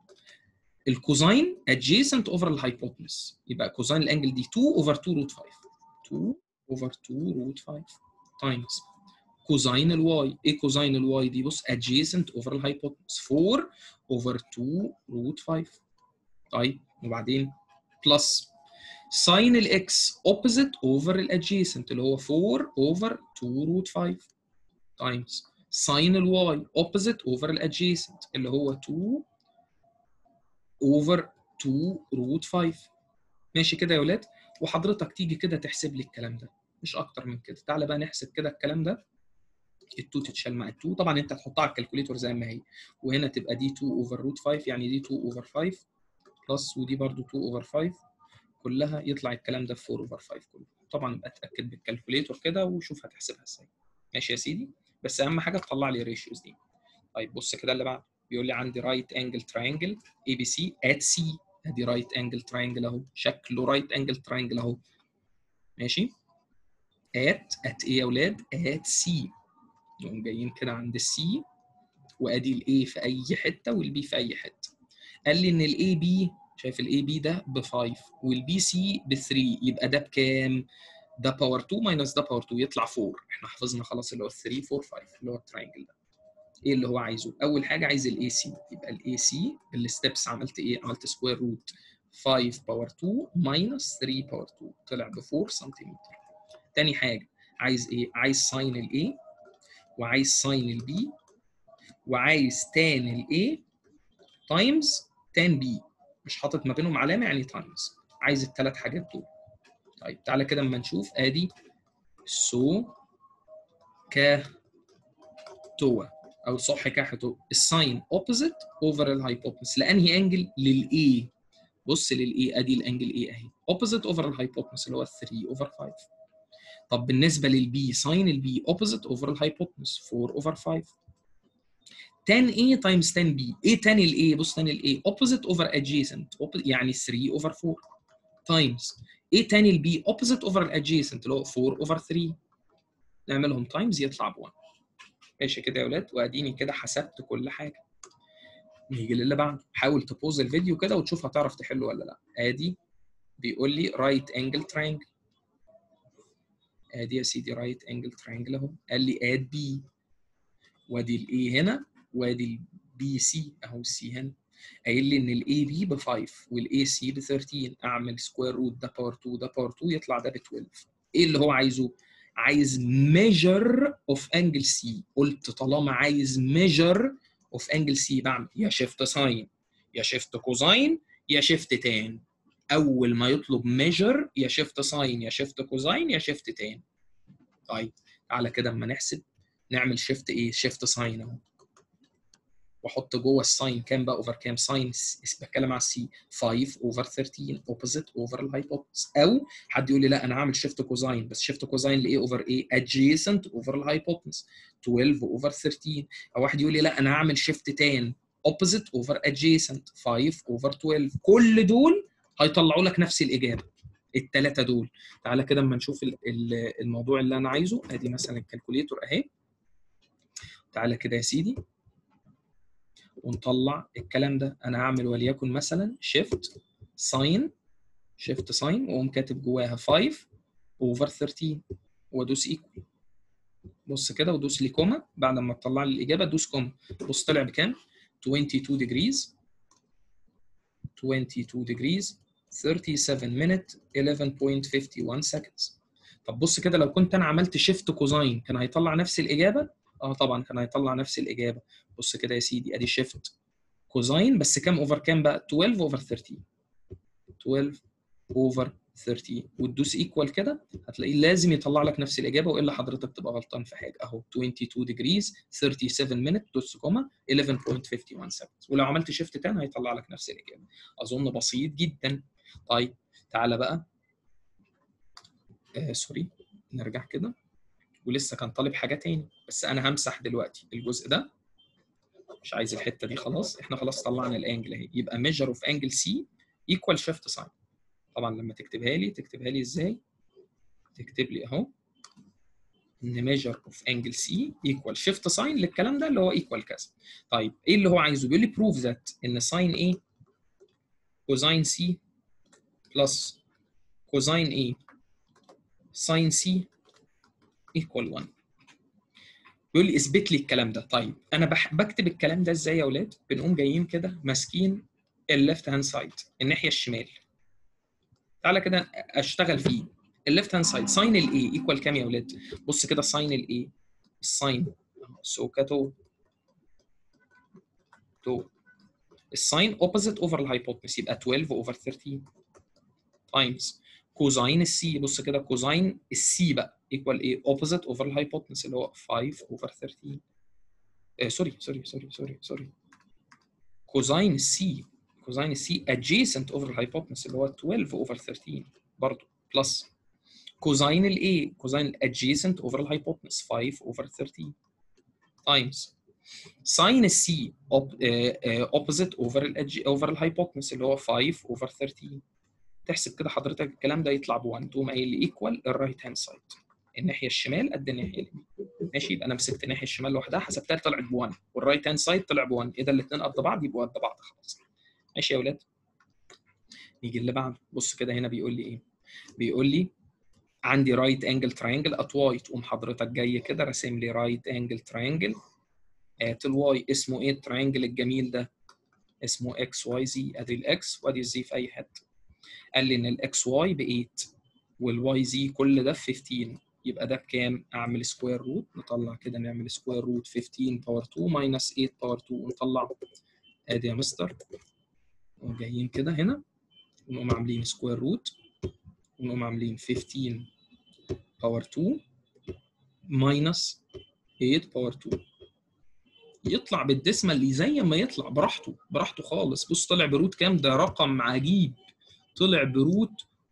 الكوزاين adjacent over الهايبوتنس يبقى كوزاين الانجل دي 2 over 2 root 5 2 over 2 root 5 times كوزاين الواي ايه كوزاين الواي دي بص adjacent over الهايبوتنس 4 over 2 root 5 طيب وبعدين بلس ساين الاكس opposite over الادجيسنت اللي هو 4 over 2 root 5 times ساين الواي opposite over الادجيسنت اللي هو 2 over 2 root 5 ماشي كده يا ولاد وحضرتك تيجي كده تحسب لي الكلام ده مش اكتر من كده تعالى بقى نحسب كده الكلام ده ال2 تتشال مع ال2 طبعا انت هتحطها على الكالكوليتور زي ما هي وهنا تبقى دي 2 اوفر روت 5 يعني دي 2 اوفر 5 بلس ودي برضو 2 اوفر 5 كلها يطلع الكلام ده 4 اوفر 5 كله طبعا ابقى اتاكد بالكالكوليتور كده وشوف هتحسبها ازاي ماشي يا سيدي بس اهم حاجه تطلع لي الريشيوز دي طيب بص كده اللي بعده بيقول لي عندي رايت انجل تراينجل اي بي سي ات سي ادي رايت انجل تراينجل اهو شكله رايت انجل تراينجل اهو ماشي ات ات ايه يا اولاد ات سي نقوم جايين كده عند السي وادي الاي في اي حته والبي في اي حته قال لي ان الاي بي شايف الاي بي ده ب 5 والبي سي ب 3 يبقى ده بكام؟ ده باور 2 ماينس ده باور 2 يطلع 4 احنا حفظنا خلاص اللي هو 3 4 5 اللي هو التراينجل ده ايه اللي هو عايزه؟ اول حاجه عايز الاي سي يبقى الاي سي بالستبس عملت ايه؟ عملت سكوير روت 5 باور 2 ماينس 3 باور 2 طلع ب 4 سنتيمتر. تاني حاجه عايز ايه؟ عايز ساين الاي وعايز ساين البي وعايز تان الاي تايمز تان بي مش حاطط ما بينهم علامه يعني تايمز عايز الثلاث حاجات دول طيب تعالى كده اما نشوف ادي سو ك توا او صح كحتو الساين اوبوزيت اوفر الهايبوتنس لانهي انجل للاي بص للاي ادي الانجل ايه اهي اوبوزيت اوفر الهايبوتنس اللي هو 3 اوفر 5 طب بالنسبه للبي ساين البي اوبوزيت اوفر الهايبوتنس 4 اوفر 5 tan A times tan B ايه tan ال A بص tan ال A opposite over adjacent يعني 3 over 4 times ايه tan ال B opposite over adjacent اللي هو 4 over 3 نعملهم times يطلع ب 1 ماشي كده يا ولاد واديني كده حسبت كل حاجه نيجي للي بعده حاول تبوز الفيديو كده وتشوف هتعرف تحله ولا لا ادي بيقول لي رايت انجل ترينجل ادي يا سيدي رايت انجل ترينجل اهو قال لي اد بي وادي الاي هنا وادي البي سي اهو السي هنا قايل لي ان الاي بي ب 5 والاي سي ب 13 اعمل سكوير روت ده باور 2 ده باور 2 يطلع ده ب 12 ايه اللي هو عايزه؟ عايز ميجر اوف انجل سي قلت طالما عايز ميجر اوف انجل سي بعمل يا شيفت ساين يا شيفت كوزاين يا شيفت تان اول ما يطلب ميجر يا شيفت ساين يا شيفت كوزاين يا شيفت تان طيب تعالى كده اما نحسب نعمل شيفت ايه شيفت ساين اهو واحط جوه الساين كام بقى اوفر كام ساين بتكلم على السي 5 اوفر 13 اوبوزيت اوفر الهايبوتنس او حد يقول لي لا انا هعمل شيفت كوزاين بس شيفت كوزاين لايه اوفر ايه ادجيسنت اوفر الهايبوتنس 12 اوفر 13 او واحد يقول لي لا انا هعمل شيفت تان اوبوزيت اوفر ادجيسنت 5 اوفر 12 كل دول هيطلعوا لك نفس الاجابه الثلاثه دول تعالى كده اما نشوف الموضوع اللي انا عايزه ادي مثلا الكالكوليتور اهي تعالى كده يا سيدي ونطلع الكلام ده انا هعمل وليكن مثلا شيفت ساين شيفت ساين واقوم كاتب جواها 5 اوفر 13 وادوس ايكوال بص كده ودوس لي كوما بعد ما تطلع لي الاجابه دوس كوما بص طلع بكام 22 degrees 22 degrees 37 minute 11.51 seconds طب بص كده لو كنت انا عملت شيفت كوزاين كان هيطلع نفس الاجابه اه طبعا كان هيطلع نفس الاجابه بص كده يا سيدي ادي شيفت كوزاين بس كام اوفر كام بقى 12 اوفر 13 12 اوفر 30 وتدوس ايكوال كده هتلاقيه لازم يطلع لك نفس الاجابه والا حضرتك تبقى غلطان في حاجه اهو 22 degrees 37 minute دوس كوما 11.51 seconds ولو عملت شيفت 10 هيطلع لك نفس الاجابه اظن بسيط جدا طيب تعالى بقى آه سوري نرجع كده ولسه كان طالب حاجه تاني بس انا همسح دلوقتي الجزء ده مش عايز الحته دي خلاص احنا خلاص طلعنا الانجل اهي يبقى ميجر اوف انجل سي ايكوال شيفت ساين طبعا لما تكتبها لي تكتبها لي ازاي تكتب لي اهو ان ميجر اوف انجل سي ايكوال شيفت ساين للكلام ده اللي هو ايكوال كذا طيب ايه اللي هو عايزه بيقول لي بروف ذات ان ساين ايه كوزاين سي بلس كوزاين ايه ساين سي ايكوال 1 بيقول لي اثبت لي الكلام ده طيب انا بح... بكتب الكلام ده ازاي يا اولاد بنقوم جايين كده ماسكين الليفت هاند سايد الناحيه الشمال تعالى كده اشتغل فيه الليفت هاند سايد ساين الاي ايكوال كام يا اولاد بص كده ساين الاي الساين سوكا تو تو الساين اوبوزيت اوفر الهايبوتنس يبقى 12 اوفر 13 تايمز كوزاين السي بص كده كوزاين السي بقى ايكوال ايه اوبوزيت اوفر الهايبوتنس اللي هو 5 اوفر 13 آه سوري سوري سوري سوري سوري كوزاين السي كوزاين السي adjacent over الهايبوتنس اللي هو 12 اوفر 13 برضه بلس كوزاين الاي كوزاين adjacent over الهايبوتنس 5 اوفر 13 تايمز ساين السي اوبوزيت اوفر اوفر الهايبوتنس اللي هو 5 اوفر 13 تحسب كده حضرتك الكلام ده يطلع ب 1 تقوم قايل لي ايكوال الرايت هاند سايد الناحيه الشمال قد الناحيه اليمين ماشي يبقى انا مسكت الناحيه الشمال لوحدها حسبتها طلعت ب 1 والرايت هاند سايد طلع ب 1 اذا الاثنين قد بعض يبقوا قد بعض خلاص ماشي يا اولاد نيجي اللي بعده بص كده هنا بيقول لي ايه بيقول لي عندي رايت انجل تراينجل ات واي تقوم حضرتك جاي كده راسم لي رايت انجل تراينجل ات الواي اسمه ايه التراينجل الجميل ده اسمه اكس واي زي ادي الاكس وادي الزي في اي حته قال لي ان الاكس واي ب 8 والواي زي كل ده في 15 يبقى ده بكام؟ اعمل سكوير روت نطلع كده نعمل سكوير روت 15 باور 2 ماينس 8 باور 2 ونطلع ادي يا مستر وجايين كده هنا ونقوم عاملين سكوير روت ونقوم عاملين 15 باور 2 ماينس 8 باور 2 يطلع بالديسمال اللي زي ما يطلع براحته براحته خالص بص طلع بروت كام ده رقم عجيب طلع بروت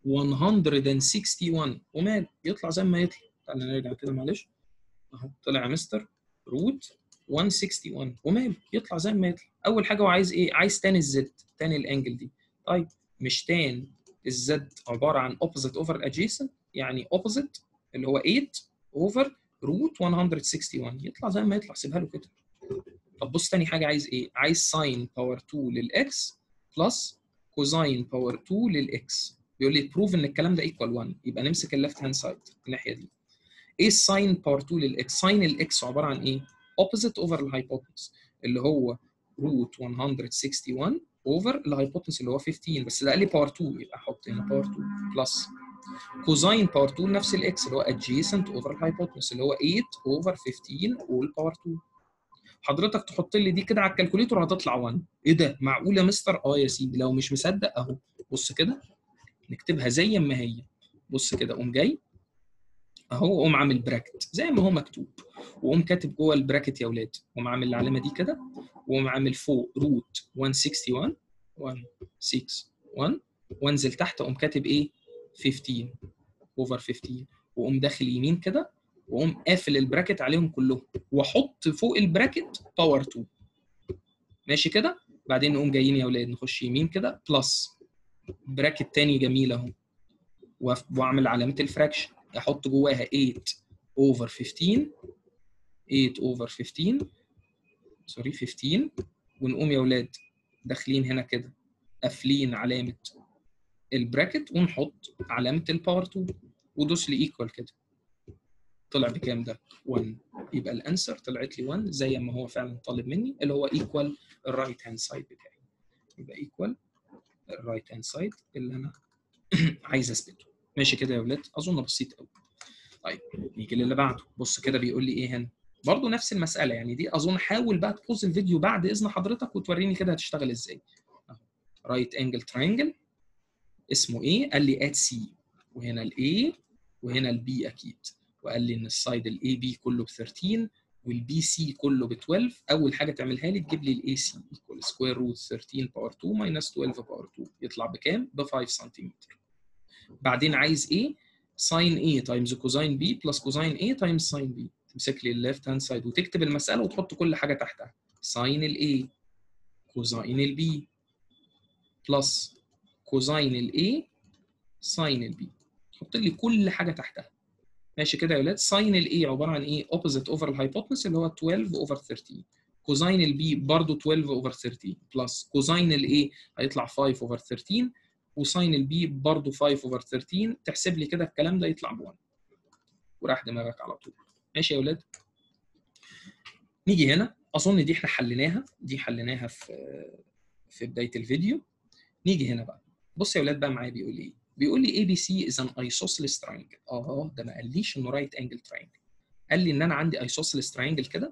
161 ومال يطلع زي ما يطلع تعالى نرجع كده معلش اهو طلع يا مستر روت 161 ومال يطلع زي ما يطلع اول حاجه هو عايز ايه عايز تاني الزد تاني الانجل دي طيب مش تان الزد عباره عن اوبوزيت اوفر adjacent يعني اوبوزيت اللي هو 8 اوفر روت 161 يطلع زي ما يطلع سيبها له كده طب بص تاني حاجه عايز ايه عايز ساين باور 2 للاكس بلس كوزاين باور 2 للاكس بيقول لي بروف ان الكلام ده ايكوال 1 يبقى نمسك الليفت هاند سايد الناحيه دي ايه الساين باور 2 للاكس ساين الاكس عباره عن ايه اوبوزيت اوفر الهايبوتنس اللي هو روت 161 اوفر الهايبوتنس اللي هو 15 بس ده قال لي باور 2 يبقى احط هنا باور 2 بلس كوزاين باور 2 نفس الاكس اللي هو adjacent اوفر الهايبوتنس اللي هو 8 اوفر 15 اول باور 2 حضرتك تحط لي دي كده على الكالكوليتور هتطلع 1 ايه ده معقول يا مستر اه يا سيدي لو مش مصدق اهو بص كده نكتبها زي ما هي بص كده قوم جاي اهو قوم عامل براكت زي ما هو مكتوب وقوم كاتب جوه البراكت يا اولاد قوم عامل العلامه دي كده وقوم عامل فوق روت 161 161 وانزل تحت اقوم كاتب ايه 15 اوفر 15 وقوم داخل يمين كده واقوم قافل البراكت عليهم كلهم واحط فوق البراكت باور 2 ماشي كده بعدين نقوم جايين يا اولاد نخش يمين كده بلس براكت تاني جميل اهو واعمل علامه الفراكشن احط جواها 8 اوفر 15 8 اوفر 15 سوري 15 ونقوم يا اولاد داخلين هنا كده قافلين علامه البراكت ونحط علامه الباور 2 ودوس لي ايكوال كده طلع بكام ده 1 يبقى الانسر طلعت لي 1 زي ما هو فعلا طالب مني اللي هو ايكوال الرايت هاند سايد بتاعي يبقى ايكوال الرايت هاند سايد اللي انا عايز اثبته ماشي كده يا ولاد اظن بسيط قوي طيب نيجي للي بعده بص كده بيقول لي ايه هنا برضه نفس المساله يعني دي اظن حاول بقى تبوز الفيديو بعد اذن حضرتك وتوريني كده هتشتغل ازاي رايت انجل تراينجل اسمه ايه قال لي ات سي وهنا الاي وهنا البي اكيد وقال لي ان السايد الاي بي كله ب 13 والبي سي كله ب 12 اول حاجه تعملها لي تجيب لي الاي سي ايكوال سكوير روت 13 باور 2 ماينس 12 باور 2 يطلع بكام؟ ب 5 سنتيمتر بعدين عايز ايه؟ ساين ايه تايمز كوزاين بي بلس كوزاين ايه تايمز ساين بي تمسك لي الليفت هاند سايد وتكتب المساله وتحط كل حاجه تحتها ساين الاي كوزاين البي بلس كوزاين الاي ساين البي حط لي كل حاجه تحتها ماشي كده يا ولاد ساين الاي عباره عن ايه اوبوزيت اوفر الهايبوتنس اللي هو 12 اوفر 13 كوزاين البي برضه 12 اوفر 13 بلس كوزاين الاي هيطلع 5 اوفر 13 وساين البي برضه 5 اوفر 13 تحسب لي كده الكلام ده يطلع ب 1 وراح دماغك على طول ماشي يا ولاد نيجي هنا اظن دي احنا حليناها دي حليناها في في بدايه الفيديو نيجي هنا بقى بص يا ولاد بقى معايا بيقول ايه بيقول لي اي بي سي از ان ايسوسيلس تراينجل اه ده ما قاليش انه رايت انجل تراينجل قال لي ان انا عندي ايسوسيلس تراينجل كده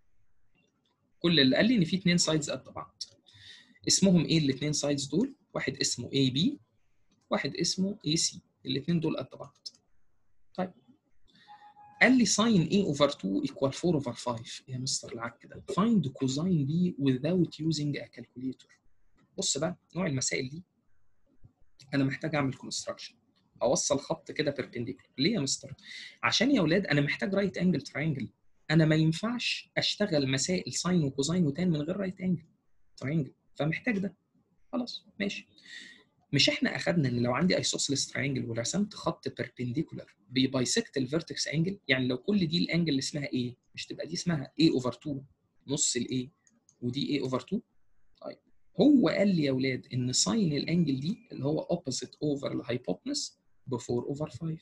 كل اللي قال لي ان في اثنين سايدز قد بعض اسمهم ايه الاثنين سايدز دول واحد اسمه اي بي واحد اسمه اي سي الاثنين دول قد بعض طيب قال لي ساين A اوفر 2 ايكوال 4 اوفر 5 يا مستر العك كده find cosine B without using a calculator بص بقى نوع المسائل دي انا محتاج اعمل كونستراكشن اوصل خط كده بيربنديكولار ليه يا مستر عشان يا اولاد انا محتاج رايت انجل تراينجل انا ما ينفعش اشتغل مسائل ساين وكوزاين وتان من غير رايت انجل تراينجل فمحتاج ده خلاص ماشي مش احنا اخدنا ان لو عندي ايسوسيلس تراينجل ورسمت خط بيربنديكولار بيبايسكت الفيرتكس انجل يعني لو كل دي الانجل اللي اسمها ايه مش تبقى دي اسمها a اوفر 2 نص الاي ودي a اوفر 2 طيب هو قال لي يا اولاد ان ساين الانجل دي اللي هو اوبوزيت اوفر الهايبوتنس ب 4 اوفر 5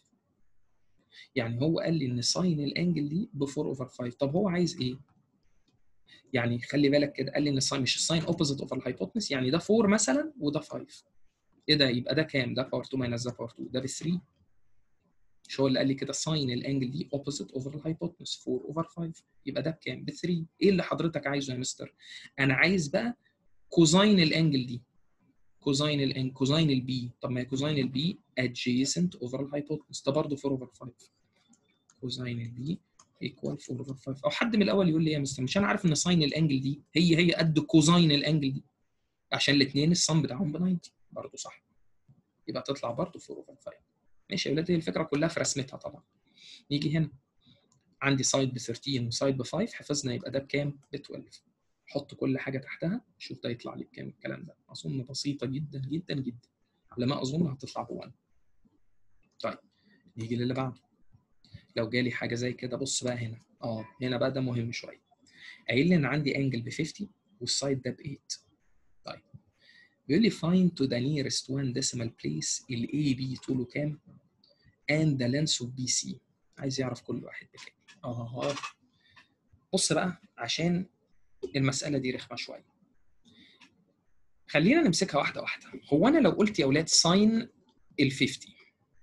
يعني هو قال لي ان ساين الانجل دي ب 4 اوفر 5 طب هو عايز ايه يعني خلي بالك كده قال لي ان الساين مش الساين اوبوزيت اوفر الهايبوتنس يعني ده 4 مثلا وده 5 ايه ده يبقى ده كام ده باور 2 ماينس ده باور 2 ده ب 3 مش هو اللي قال لي كده ساين الانجل دي اوبوزيت اوفر الهايبوتنس 4 اوفر 5 يبقى ده بكام ب 3 ايه اللي حضرتك عايزه يا مستر انا عايز بقى كوزاين الانجل دي كوزاين الان كوزاين البي طب ما هي كوزاين البي adjacent اوفر الهايبوتنس ده برضه 4 اوفر 5 كوزاين البي ايكوال 4 اوفر 5 او حد من الاول يقول لي يا مستر مش انا عارف ان ساين الانجل دي هي هي قد كوزاين الانجل دي عشان الاثنين الصم بتاعهم ب 90 برضه صح يبقى تطلع برضه 4 اوفر 5 ماشي يا ولاد هي الفكره كلها في رسمتها طبعا نيجي هنا عندي سايد ب 13 وسايد ب 5 حفظنا يبقى ده بكام؟ ب 12 حط كل حاجه تحتها شوف ده يطلع لي بكام الكلام ده اظن بسيطه جدا جدا جدا على ما اظن هتطلع ب 1 طيب نيجي للي بعده لو جالي حاجه زي كده بص بقى هنا اه هنا بقى ده مهم شويه قايل لي ان عندي انجل ب 50 والسايد ده ب 8 طيب بيقول لي find to the nearest one decimal place ال AB طوله كام and the length of BC عايز يعرف كل واحد بكام اه بص بقى عشان المسألة دي رخمة شوية خلينا نمسكها واحدة واحدة هو أنا لو قلت يا أولاد ساين ال 50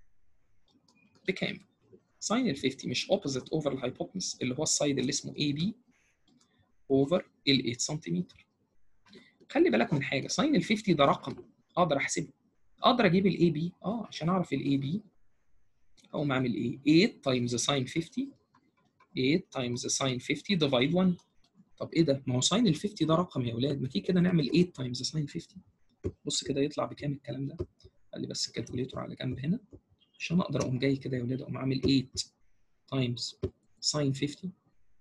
بكام؟ ساين ال 50 مش opposite over الهايبوتنس اللي هو السايد اللي اسمه AB over ال 8 سنتيمتر خلي بالك من حاجه ساين ال 50 ده رقم اقدر احسبه اقدر اجيب الاي بي اه عشان اعرف الاي بي اقوم اعمل ايه 8 تايمز ساين 50 8 تايمز ساين 50 ديفايد 1 طب ايه ده ما هو ساين ال 50 ده رقم يا اولاد ما تيجي كده نعمل 8 تايمز ساين 50 بص كده يطلع بكام الكلام ده خلي بس الكالكوليتور على جنب هنا عشان اقدر اقوم جاي كده يا اولاد اقوم عامل 8 تايمز ساين 50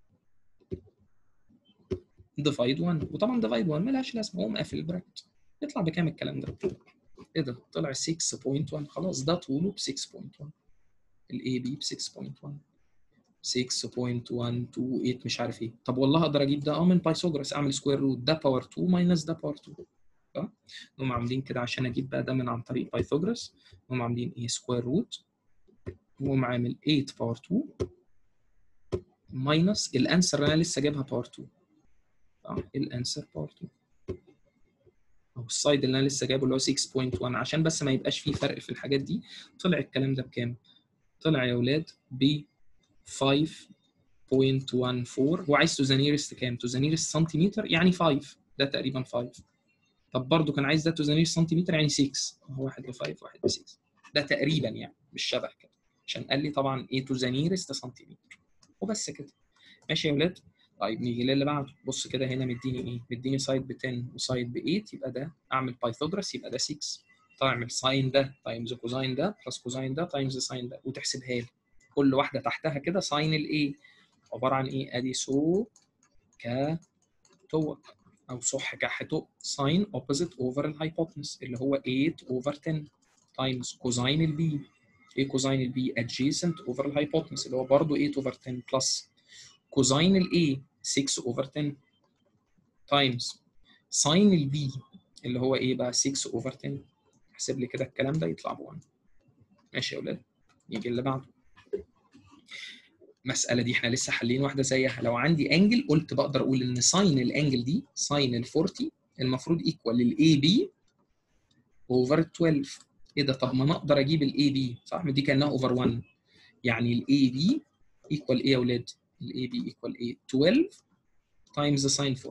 ديفايد 1 وطبعا ديفايد 1 ملهاش لازمه اقوم قافل البراكت يطلع بكام الكلام ده؟ ايه ده؟ طلع 6.1 خلاص ده طوله ب 6.1 الاي بي ب 6.1 6.128 مش عارف ايه طب والله اقدر اجيب ده اه من بايثاغورس اعمل سكوير روت ده باور 2 ماينس ده باور 2 صح؟ نقوم عاملين كده عشان اجيب بقى ده من عن طريق بايثاغورس نقوم عاملين ايه سكوير روت ونقوم عامل 8 باور 2 ماينس الانسر اللي انا لسه جايبها باور 2 الانسر باور 2 او السايد اللي انا لسه جايبه اللي هو 6.1 عشان بس ما يبقاش فيه فرق في الحاجات دي طلع الكلام ده بكام؟ طلع يا اولاد ب 5.14 هو عايز تو ذا نيرست كام؟ تو ذا نيرست سنتيمتر يعني 5 ده تقريبا 5 طب برضه كان عايز ده تو ذا نيرست سنتيمتر يعني 6 هو واحد ب 5 واحد ب 6 ده تقريبا يعني مش شبه كده عشان قال لي طبعا A to the nearest سنتيمتر وبس كده ماشي يا ولاد طيب نيجي للي بعده بص كده هنا مديني ايه مديني سايد ب 10 وسايد ب 8 يبقى ده اعمل بايثاغورس يبقى ده 6 تعمل ساين ده تايمز كوزاين ده بلس كوزاين ده تايمز ساين ده وتحسبها لي كل واحده تحتها كده ساين الايه عباره عن ايه ادي سو ك تو او صح كحتو ساين اوبوزيت اوفر الهايبوتنس اللي هو 8 اوفر 10 تايمز كوزاين البي ايه كوزاين البي adjacent اوفر الهايبوتنس اللي هو برضه 8 اوفر 10 بلس كوزاين الاي 6 اوفر 10 تايمز ساين البي اللي هو ايه بقى 6 اوفر 10 احسب لي كده الكلام ده يطلع ب 1 ماشي يا اولاد نيجي اللي بعده المساله دي احنا لسه حالين واحده زيها لو عندي انجل قلت بقدر اقول ان ساين الانجل دي ساين ال 40 المفروض ايكوال للاي بي اوفر 12 ايه ده طب ما انا اقدر اجيب الاي بي صح ما دي كانها اوفر 1 يعني الاي بي ايكوال ايه يا اولاد الاي بي ايكوال ايه 12 تايمز ساين 40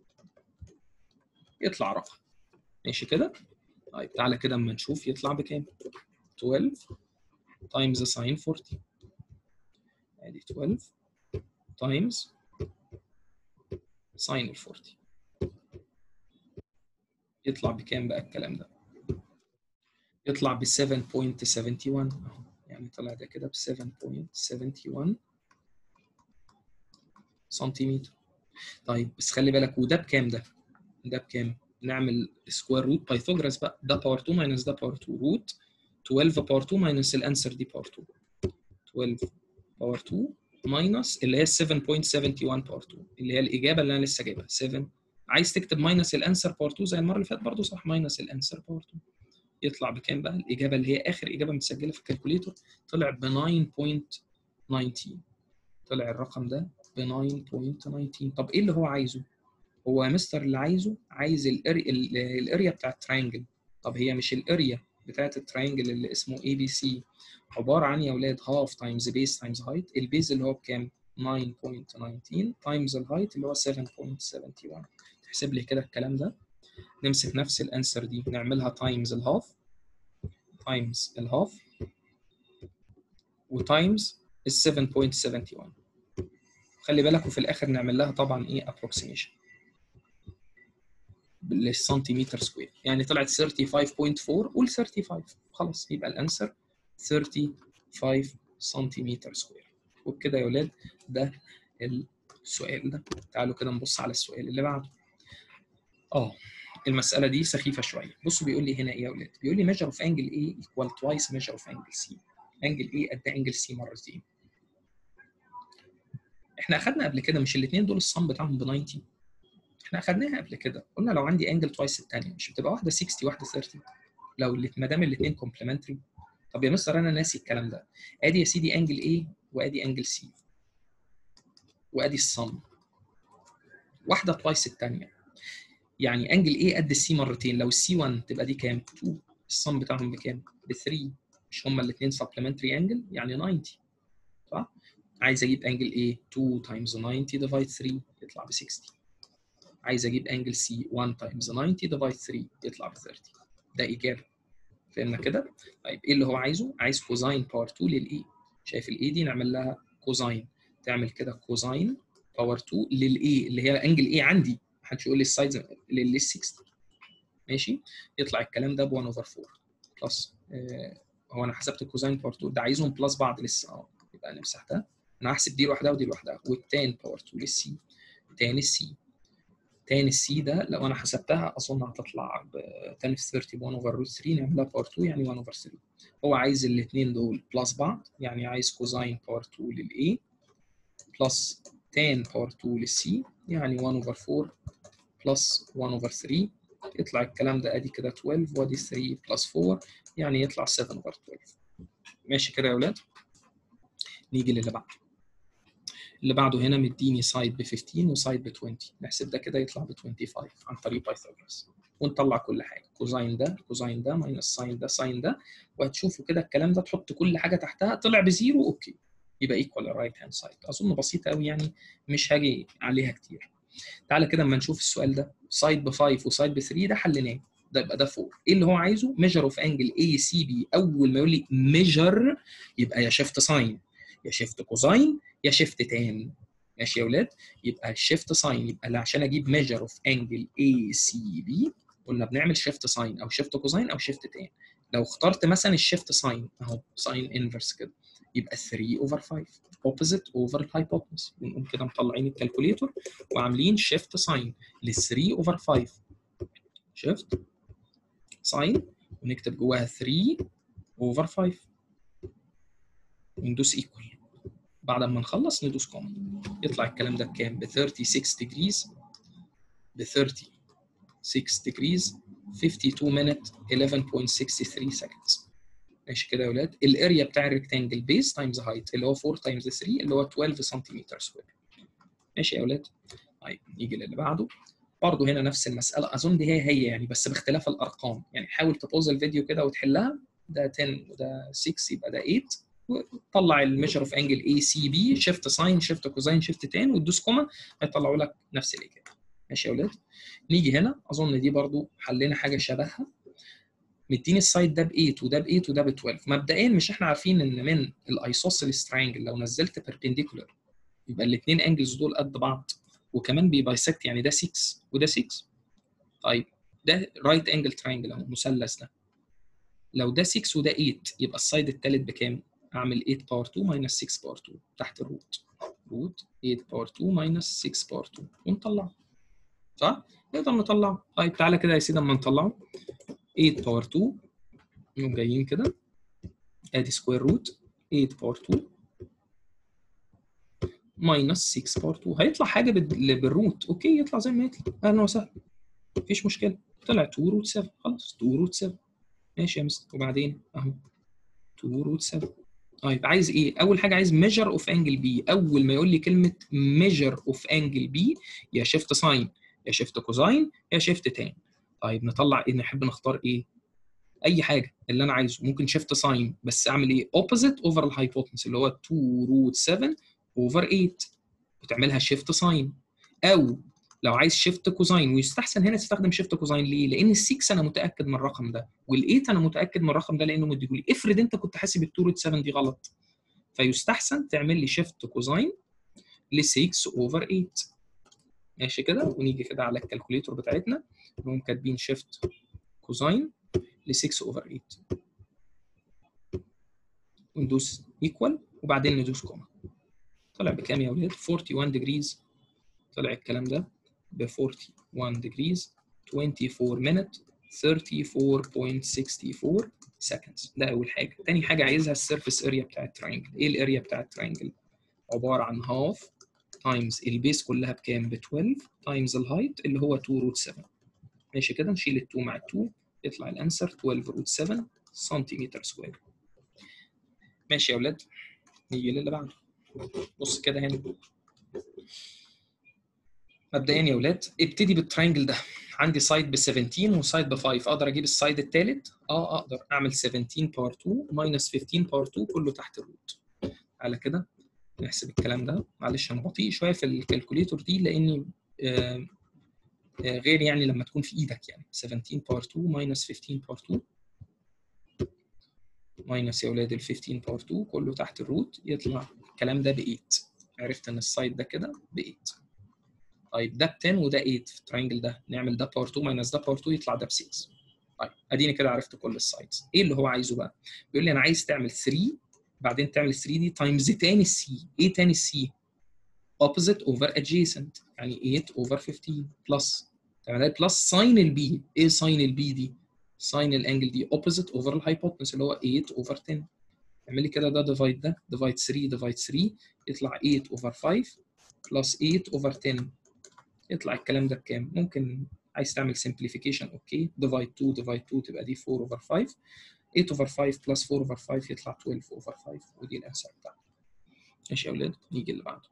يطلع رقم ماشي كده طيب تعالى كده اما نشوف يطلع بكام 12 تايمز ساين 40 ادي 12 تايمز ساين ال 40 يطلع بكام بقى الكلام ده يطلع ب 7.71 يعني طلع ده كده ب 7.71 سنتيمتر طيب بس خلي بالك وده بكام ده؟ ده بكام؟ نعمل سكوير روت بايثاغورس بقى ده باور 2 ماينس ده باور 2 روت 12 باور 2 ماينس الانسر دي باور 2 12 باور 2 ماينس اللي هي 7.71 باور 2 اللي هي الاجابه اللي انا لسه جايبها 7 عايز تكتب ماينس الانسر باور 2 زي المره اللي فاتت برضه صح ماينس الانسر باور 2 يطلع بكام بقى الاجابه اللي هي اخر اجابه متسجله في الكالكوليتور طلع ب 9.19 طلع الرقم ده ب 9.19 طب ايه اللي هو عايزه هو مستر اللي عايزه عايز الاريا الاريا بتاع الترينجل طب هي مش الاريا بتاعت الترينجل اللي اسمه اي بي سي عباره عن يا اولاد هاف تايمز بيس تايمز هايت البيز اللي هو بكام 9.19 تايمز الهايت اللي هو 7.71 تحسب لي كده الكلام ده نمسك نفس الانسر دي نعملها تايمز الهاف تايمز الهاف وتايمز ال 7.71 خلي بالك وفي الاخر نعمل لها طبعا ايه ابروكسيميشن للسنتيمتر سكوير يعني طلعت 35.4 قول 35 خلاص يبقى الانسر 35 سنتيمتر سكوير وبكده يا ولاد ده السؤال ده تعالوا كده نبص على السؤال اللي بعده اه المساله دي سخيفه شويه بصوا بيقول لي هنا ايه يا ولاد بيقول لي measure of angle A equal twice measure of angle C angle A قد angle C مرتين احنا اخدنا قبل كده مش الاثنين دول الصم بتاعهم ب 90 احنا اخدناها قبل كده قلنا لو عندي انجل توايس الثانيه مش بتبقى واحده 60 واحده 30 لو ما دام الاثنين كومبلمنتري طب يا مستر انا ناسي الكلام ده ادي يا سيدي انجل A وادي انجل C وادي الصم واحده توايس الثانيه يعني انجل A قد السي مرتين لو السي 1 تبقى دي كام 2 الصم بتاعهم بكام ب 3 مش هما الاثنين سبلمنتري انجل يعني 90 صح عايز اجيب انجل A 2 تايمز 90 ديفايد 3 يطلع ب 60 عايز اجيب انجل C 1 تايمز 90 ديفايد 3 يطلع ب 30 ده اجابه فهمنا كده طيب ايه اللي هو عايزه عايز كوزاين باور 2 للاي شايف الاي دي نعمل لها كوزاين تعمل كده كوزاين باور 2 للاي اللي هي انجل ايه عندي محدش يقول لي السايدز لل 60 ماشي يطلع الكلام ده ب 1 اوفر 4 بلس آه هو انا حسبت الكوزاين باور 2 ده عايزهم بلس بعض لسه اه يبقى انا مسحتها انا هحسب دي لوحدها ودي لوحدها والتان باور 2 للسي تان السي تان السي ده لو انا حسبتها اظن هتطلع ب تان في 30 ب 1 اوفر روت 3 نعملها باور 2 يعني 1 اوفر 3 هو عايز الاثنين دول بلس بعض يعني عايز كوزاين باور 2 للاي بلس تان باور 2 للسي يعني 1 اوفر 4 بلس 1 اوفر 3 يطلع الكلام ده ادي كده 12 وادي 3 بلس 4 يعني يطلع 7 اوفر 12 ماشي كده يا اولاد نيجي للي بعده اللي بعده هنا مديني سايد ب 15 وسايد ب 20 نحسب ده كده يطلع ب 25 عن طريق بايثاغورس ونطلع كل حاجه كوزاين ده كوزاين ده ماينس ساين ده ساين ده وهتشوفوا كده الكلام ده تحط كل حاجه تحتها طلع بزيرو اوكي يبقى ايكوال الرايت هاند سايد اظن بسيطه قوي يعني مش هاجي عليها كتير تعالى كده اما نشوف السؤال ده سايد ب 5 وسايد ب 3 ده حليناه ده يبقى ده 4 ايه اللي هو عايزه ميجر اوف انجل اي سي بي اول ما يقول لي ميجر يبقى يا شيفت ساين يا شيفت كوزاين يا شيفت تان ماشي يا اولاد يبقى الشيفت ساين يبقى عشان اجيب ميجر اوف انجل اي سي بي قلنا بنعمل شيفت ساين او شيفت كوزاين او شيفت تان لو اخترت مثلا الشيفت ساين اهو ساين انفرس كده يبقى 3 اوفر 5 اوبوزيت اوفر الهايبوتنس بنقوم كده مطلعين الكالكوليتور وعاملين شيفت ساين ل 3 اوفر 5 شيفت ساين ونكتب جواها 3 اوفر 5 وندوس ايكوال بعد ما نخلص ندوس كومن يطلع الكلام ده بكام؟ ب 36 ديجريز ب 36 ديجريز 52 minute 11.63 seconds ماشي كده يا ولاد الاريا بتاع الريكتانجل بيس تايمز هايت اللي هو 4 تايمز 3 اللي هو 12 سنتيمتر سكوير ماشي يا ولاد طيب نيجي للي بعده برضه هنا نفس المساله اظن دي هي هي يعني بس باختلاف الارقام يعني حاول تبوظ الفيديو كده وتحلها ده 10 وده 6 يبقى ده 8 وطلع الميجر اوف انجل اي سي بي شيفت ساين شيفت كوزاين شيفت تان وتدوس كوما هيطلعوا لك نفس الاجابه ماشي يا ولاد نيجي هنا اظن دي برضو حلينا حاجه شبهها مديني السايد ده ب 8 وده ب 8 وده ب 12 مبدئيا مش احنا عارفين ان من الايسوسيلس ترينجل لو نزلت بيربنديكولار يبقى الاثنين انجلز دول قد بعض وكمان بيبايسكت يعني ده 6 وده 6 طيب ده رايت انجل ترينجل اهو المثلث ده لو ده 6 وده 8 يبقى السايد الثالث بكام؟ اعمل 8 باور 2 ماينس 6 باور 2 تحت الروت روت 8 باور 2 ماينس 6 باور 2 ونطلعه صح؟ نقدر نطلعه طيب تعالى كده يا سيدي اما نطلعه 8 باور 2 نقوم جايين كده ادي سكوير روت 8 باور 2 ماينس 6 باور 2 هيطلع حاجه بالروت اوكي يطلع زي ما يطلع اهلا وسهلا مفيش مشكله طلع 2 روت 7 خلاص 2 روت 7 ماشي يا مستر وبعدين اهو 2 روت 7 طيب عايز ايه؟ اول حاجه عايز ميجر اوف انجل بي اول ما يقول لي كلمه ميجر اوف انجل بي يا شيفت ساين يا شيفت كوزاين يا شيفت تان طيب نطلع ايه نحب نختار ايه اي حاجه اللي انا عايزه ممكن شيفت ساين بس اعمل ايه اوبوزيت اوفر الهايبوتنس اللي هو 2 روت 7 اوفر 8 وتعملها شيفت ساين او لو عايز شيفت كوزاين ويستحسن هنا تستخدم شيفت كوزاين ليه؟ لان ال6 انا متاكد من الرقم ده وال8 انا متاكد من الرقم ده لانه مديهولي افرض انت كنت حاسب ال 2 روت 7 دي غلط فيستحسن تعمل لي شيفت كوزاين ل 6 اوفر 8 ماشي كده ونيجي كده على الكالكوليتور بتاعتنا نقوم كاتبين شيفت كوزاين ل 6 اوفر 8 وندوس ايكوال وبعدين ندوس كوما طلع بكام يا ولاد 41 ديجريز طلع الكلام ده ب 41 degrees 24 minute 34.64 seconds ده اول حاجه تاني حاجه عايزها السيرفيس اريا بتاع الترينجل ايه الاريا بتاع الترينجل عباره عن هاف تايمز البيس كلها بكام ب 12 تايمز الهايت اللي هو 2 روت 7 ماشي كده نشيل ال 2 مع ال 2 يطلع الانسر 12 روت 7 سنتيمتر سكوير ماشي يا اولاد نيجي للي بعده بص كده هنا مبدئيا يا اولاد ابتدي بالتراينجل ده عندي سايد ب 17 وسايد ب 5 اقدر اجيب السايد الثالث اه اقدر اعمل 17 باور 2 ماينس 15 باور 2 كله تحت الروت على كده نحسب الكلام ده معلش انا بطيء شويه في الكالكوليتور دي لاني آه آه غير يعني لما تكون في ايدك يعني 17 باور 2 ماينس 15 باور 2 ماينس يا اولاد ال 15 باور 2 كله تحت الروت يطلع الكلام ده ب 8 عرفت ان السايد ده كده ب 8 طيب ده ب 10 وده 8 في التراينجل ده نعمل ده باور 2 ماينس ده باور 2 يطلع ده ب 6 طيب اديني كده عرفت كل السايدز ايه اللي هو عايزه بقى بيقول لي انا عايز تعمل 3 بعدين تعمل 3 دي تايمز تاني السي ايه تاني السي opposite over adjacent يعني 8 over 15 بلس تمام بلس ساين البي ايه ساين البي دي ساين الانجل دي opposite over الهايبوتنس اللي هو 8 over 10 اعمل لي كده ده ديفايد ده ديفايد 3 ديفايد 3 يطلع 8 over 5 بلس 8 over 10 يطلع الكلام ده بكام؟ ممكن عايز تعمل simplification اوكي ديفايد 2 ديفايد 2 تبقى دي 4 over 5 8 over 5 بلس 4 over 5 يطلع 12 over 5 ودي الانسر بتاعتي ماشي يا اولاد نيجي اللي بعده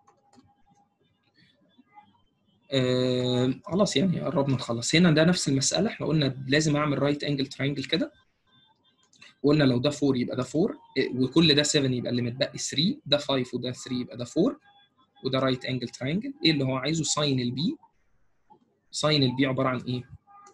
آه خلاص يعني قربنا نخلص هنا ده نفس المساله احنا قلنا لازم اعمل رايت انجل تراينجل كده وقلنا لو ده 4 يبقى ده 4 وكل ده 7 يبقى اللي متبقي 3 ده 5 وده 3 يبقى ده 4 وده رايت انجل تراينجل ايه اللي هو عايزه ساين البي ساين البي عباره عن ايه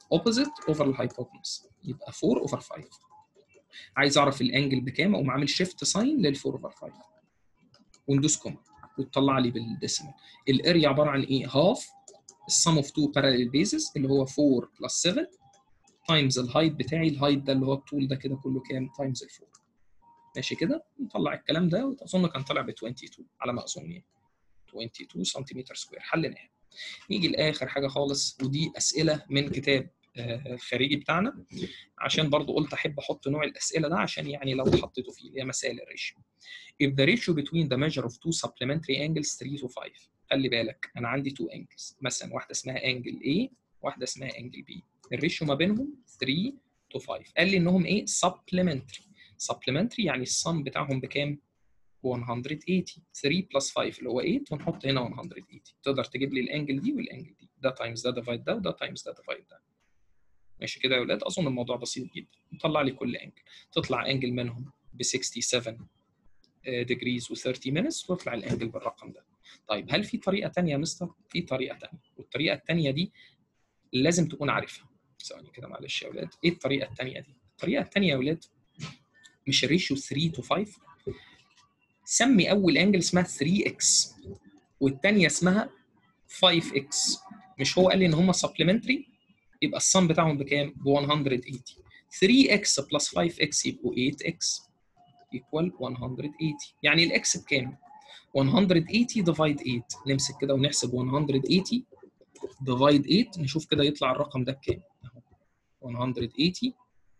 اوبوزيت اوفر الهايبوتنس يبقى 4 اوفر 5 عايز اعرف الانجل بكام اقوم عامل شيفت ساين لل 4 اوفر 5 وندوس كوما وتطلع لي بالديسيمال الاريا عباره عن ايه؟ هاف السم اوف تو بارallel بيزز اللي هو 4 بلس 7 تايمز الهايت بتاعي الهايت ده اللي هو الطول ده كده كله كام؟ تايمز ال 4 ماشي كده نطلع الكلام ده واظن كان طالع ب 22 على ما اظن يعني 22 سنتيمتر سكوير حليناها نيجي لاخر حاجه خالص ودي اسئله من كتاب الخارجي بتاعنا عشان برضو قلت احب احط نوع الاسئله ده عشان يعني لو حطيته فيه اللي هي مسائل الريشيو if the ratio between the measure of two supplementary angles 3 to 5 خلي بالك انا عندي two angles مثلا واحده اسمها angle A واحده اسمها angle B الريشيو ما بينهم 3 to 5 قال لي انهم ايه supplementary supplementary يعني الصم بتاعهم بكام 180 3 بلس 5 اللي هو 8 ونحط هنا 180 تقدر تجيب لي الانجل دي والانجل دي ده تايمز ده ديفايد ده وده تايمز ده ديفايد ده ماشي كده يا ولاد اظن الموضوع بسيط جدا نطلع لي كل انجل تطلع انجل منهم ب 67 ديجريز و30 مينتس ويطلع الانجل بالرقم ده طيب هل في طريقه ثانيه يا مستر في طريقه ثانيه والطريقه الثانيه دي لازم تكون عارفها ثواني كده معلش يا ولاد ايه الطريقه الثانيه دي الطريقه الثانيه يا ولاد مش الريشيو 3 تو 5 سمي اول انجل اسمها 3x والثانيه اسمها 5x مش هو قال لي ان هم سبلمنتري يبقى الصم بتاعهم بكام ب 180 3x بلس 5x يبقوا 8x equal 180 يعني الاكس بكام 180 ديفايد 8 نمسك كده ونحسب 180 ديفايد 8 نشوف كده يطلع الرقم ده بكام 180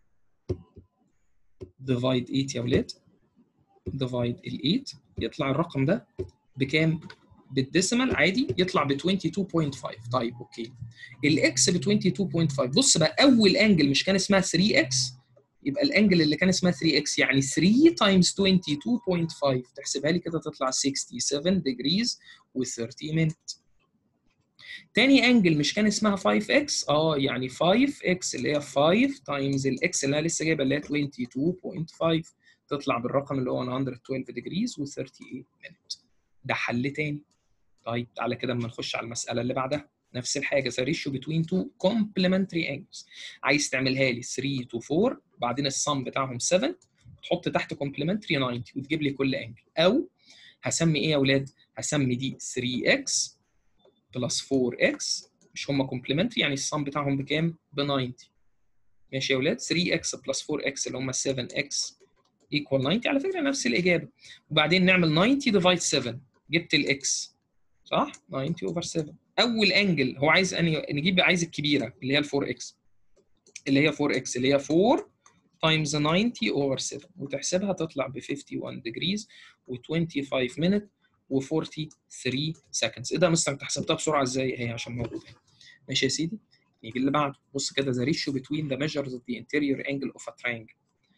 ديفايد 8 يا ولاد ديفايد ال 8 يطلع الرقم ده بكام؟ بالديسيمال عادي يطلع ب 22.5 طيب اوكي الاكس ب 22.5 بص بقى اول انجل مش كان اسمها 3 اكس يبقى الانجل اللي كان اسمها 3 اكس يعني 3 تايمز 22.5 تحسبها لي كده تطلع 67 ديجريز و30 مينت تاني انجل مش كان اسمها 5 اكس اه يعني 5 اكس اللي هي 5 تايمز الاكس اللي انا لسه جايبها اللي هي 22.5 تطلع بالرقم اللي هو 112 ديجريز و38 مينت ده حل تاني طيب تعالى كده اما نخش على المساله اللي بعدها نفس الحاجه ذا ريشيو بتوين تو كومبلمنتري انجلز عايز تعملها لي 3 تو 4 بعدين الصم بتاعهم 7 تحط تحت كومبلمنتري 90 وتجيب لي كل انجل او هسمي ايه يا اولاد هسمي دي 3x بلس 4x مش هم كومبلمنتري يعني الصم بتاعهم بكام ب 90 ماشي يا اولاد 3x بلس 4x اللي هم 7x ايكوال 90 على فكره نفس الاجابه وبعدين نعمل 90 ديفايد 7 جبت الاكس صح 90 اوفر 7 اول انجل هو عايز اني نجيب عايز الكبيره اللي هي ال 4 اكس اللي هي 4 اكس اللي هي 4 تايمز 90 اوفر 7 وتحسبها تطلع ب 51 ديجريز و25 مينت و43 سكندز ايه ده مستر انت حسبتها بسرعه ازاي هي عشان موجوده ماشي يا سيدي نيجي اللي بعده بص كده the ratio between the measures of the interior angle of a triangle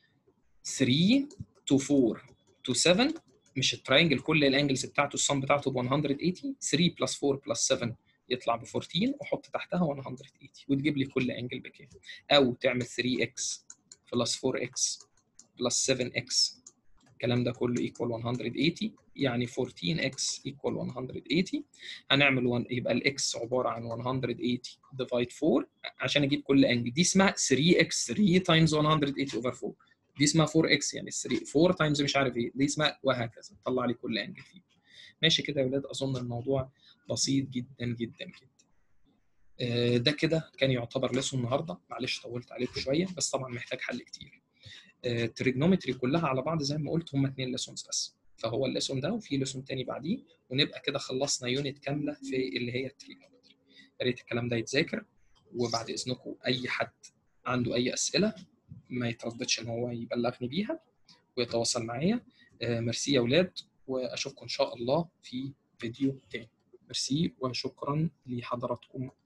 3 to 4 to 7 مش التراينجل كل الانجلز بتاعته الصم بتاعته ب 180 3 بلس 4 بلس 7 يطلع ب 14 وحط تحتها 180 وتجيب لي كل انجل بكام او تعمل 3x بلس 4x بلس 7x الكلام ده كله ايكوال 180 يعني 14x ايكوال 180 هنعمل 1 يبقى الاكس عباره عن 180 ديفايد 4 عشان اجيب كل انجل دي اسمها 3x 3 تايمز 180 اوفر 4 دي اسمها 4x يعني 3 4 تايمز مش عارف ايه دي اسمها وهكذا طلع لي كل انجل فيه ماشي كده يا ولاد اظن الموضوع بسيط جدا جدا جدا ده كده كان يعتبر ليسون النهارده معلش طولت عليكم شويه بس طبعا محتاج حل كتير التريجنومتري كلها على بعض زي ما قلت هم اثنين ليسونز بس فهو الليسون ده وفي ليسون تاني بعديه ونبقى كده خلصنا يونت كامله في اللي هي التريجنومتري يا ريت الكلام ده يتذاكر وبعد اذنكم اي حد عنده اي اسئله ما يترددش ان هو يبلغني بيها ويتواصل معايا ميرسي يا اولاد واشوفكم ان شاء الله في فيديو تاني ميرسي وشكرا لحضراتكم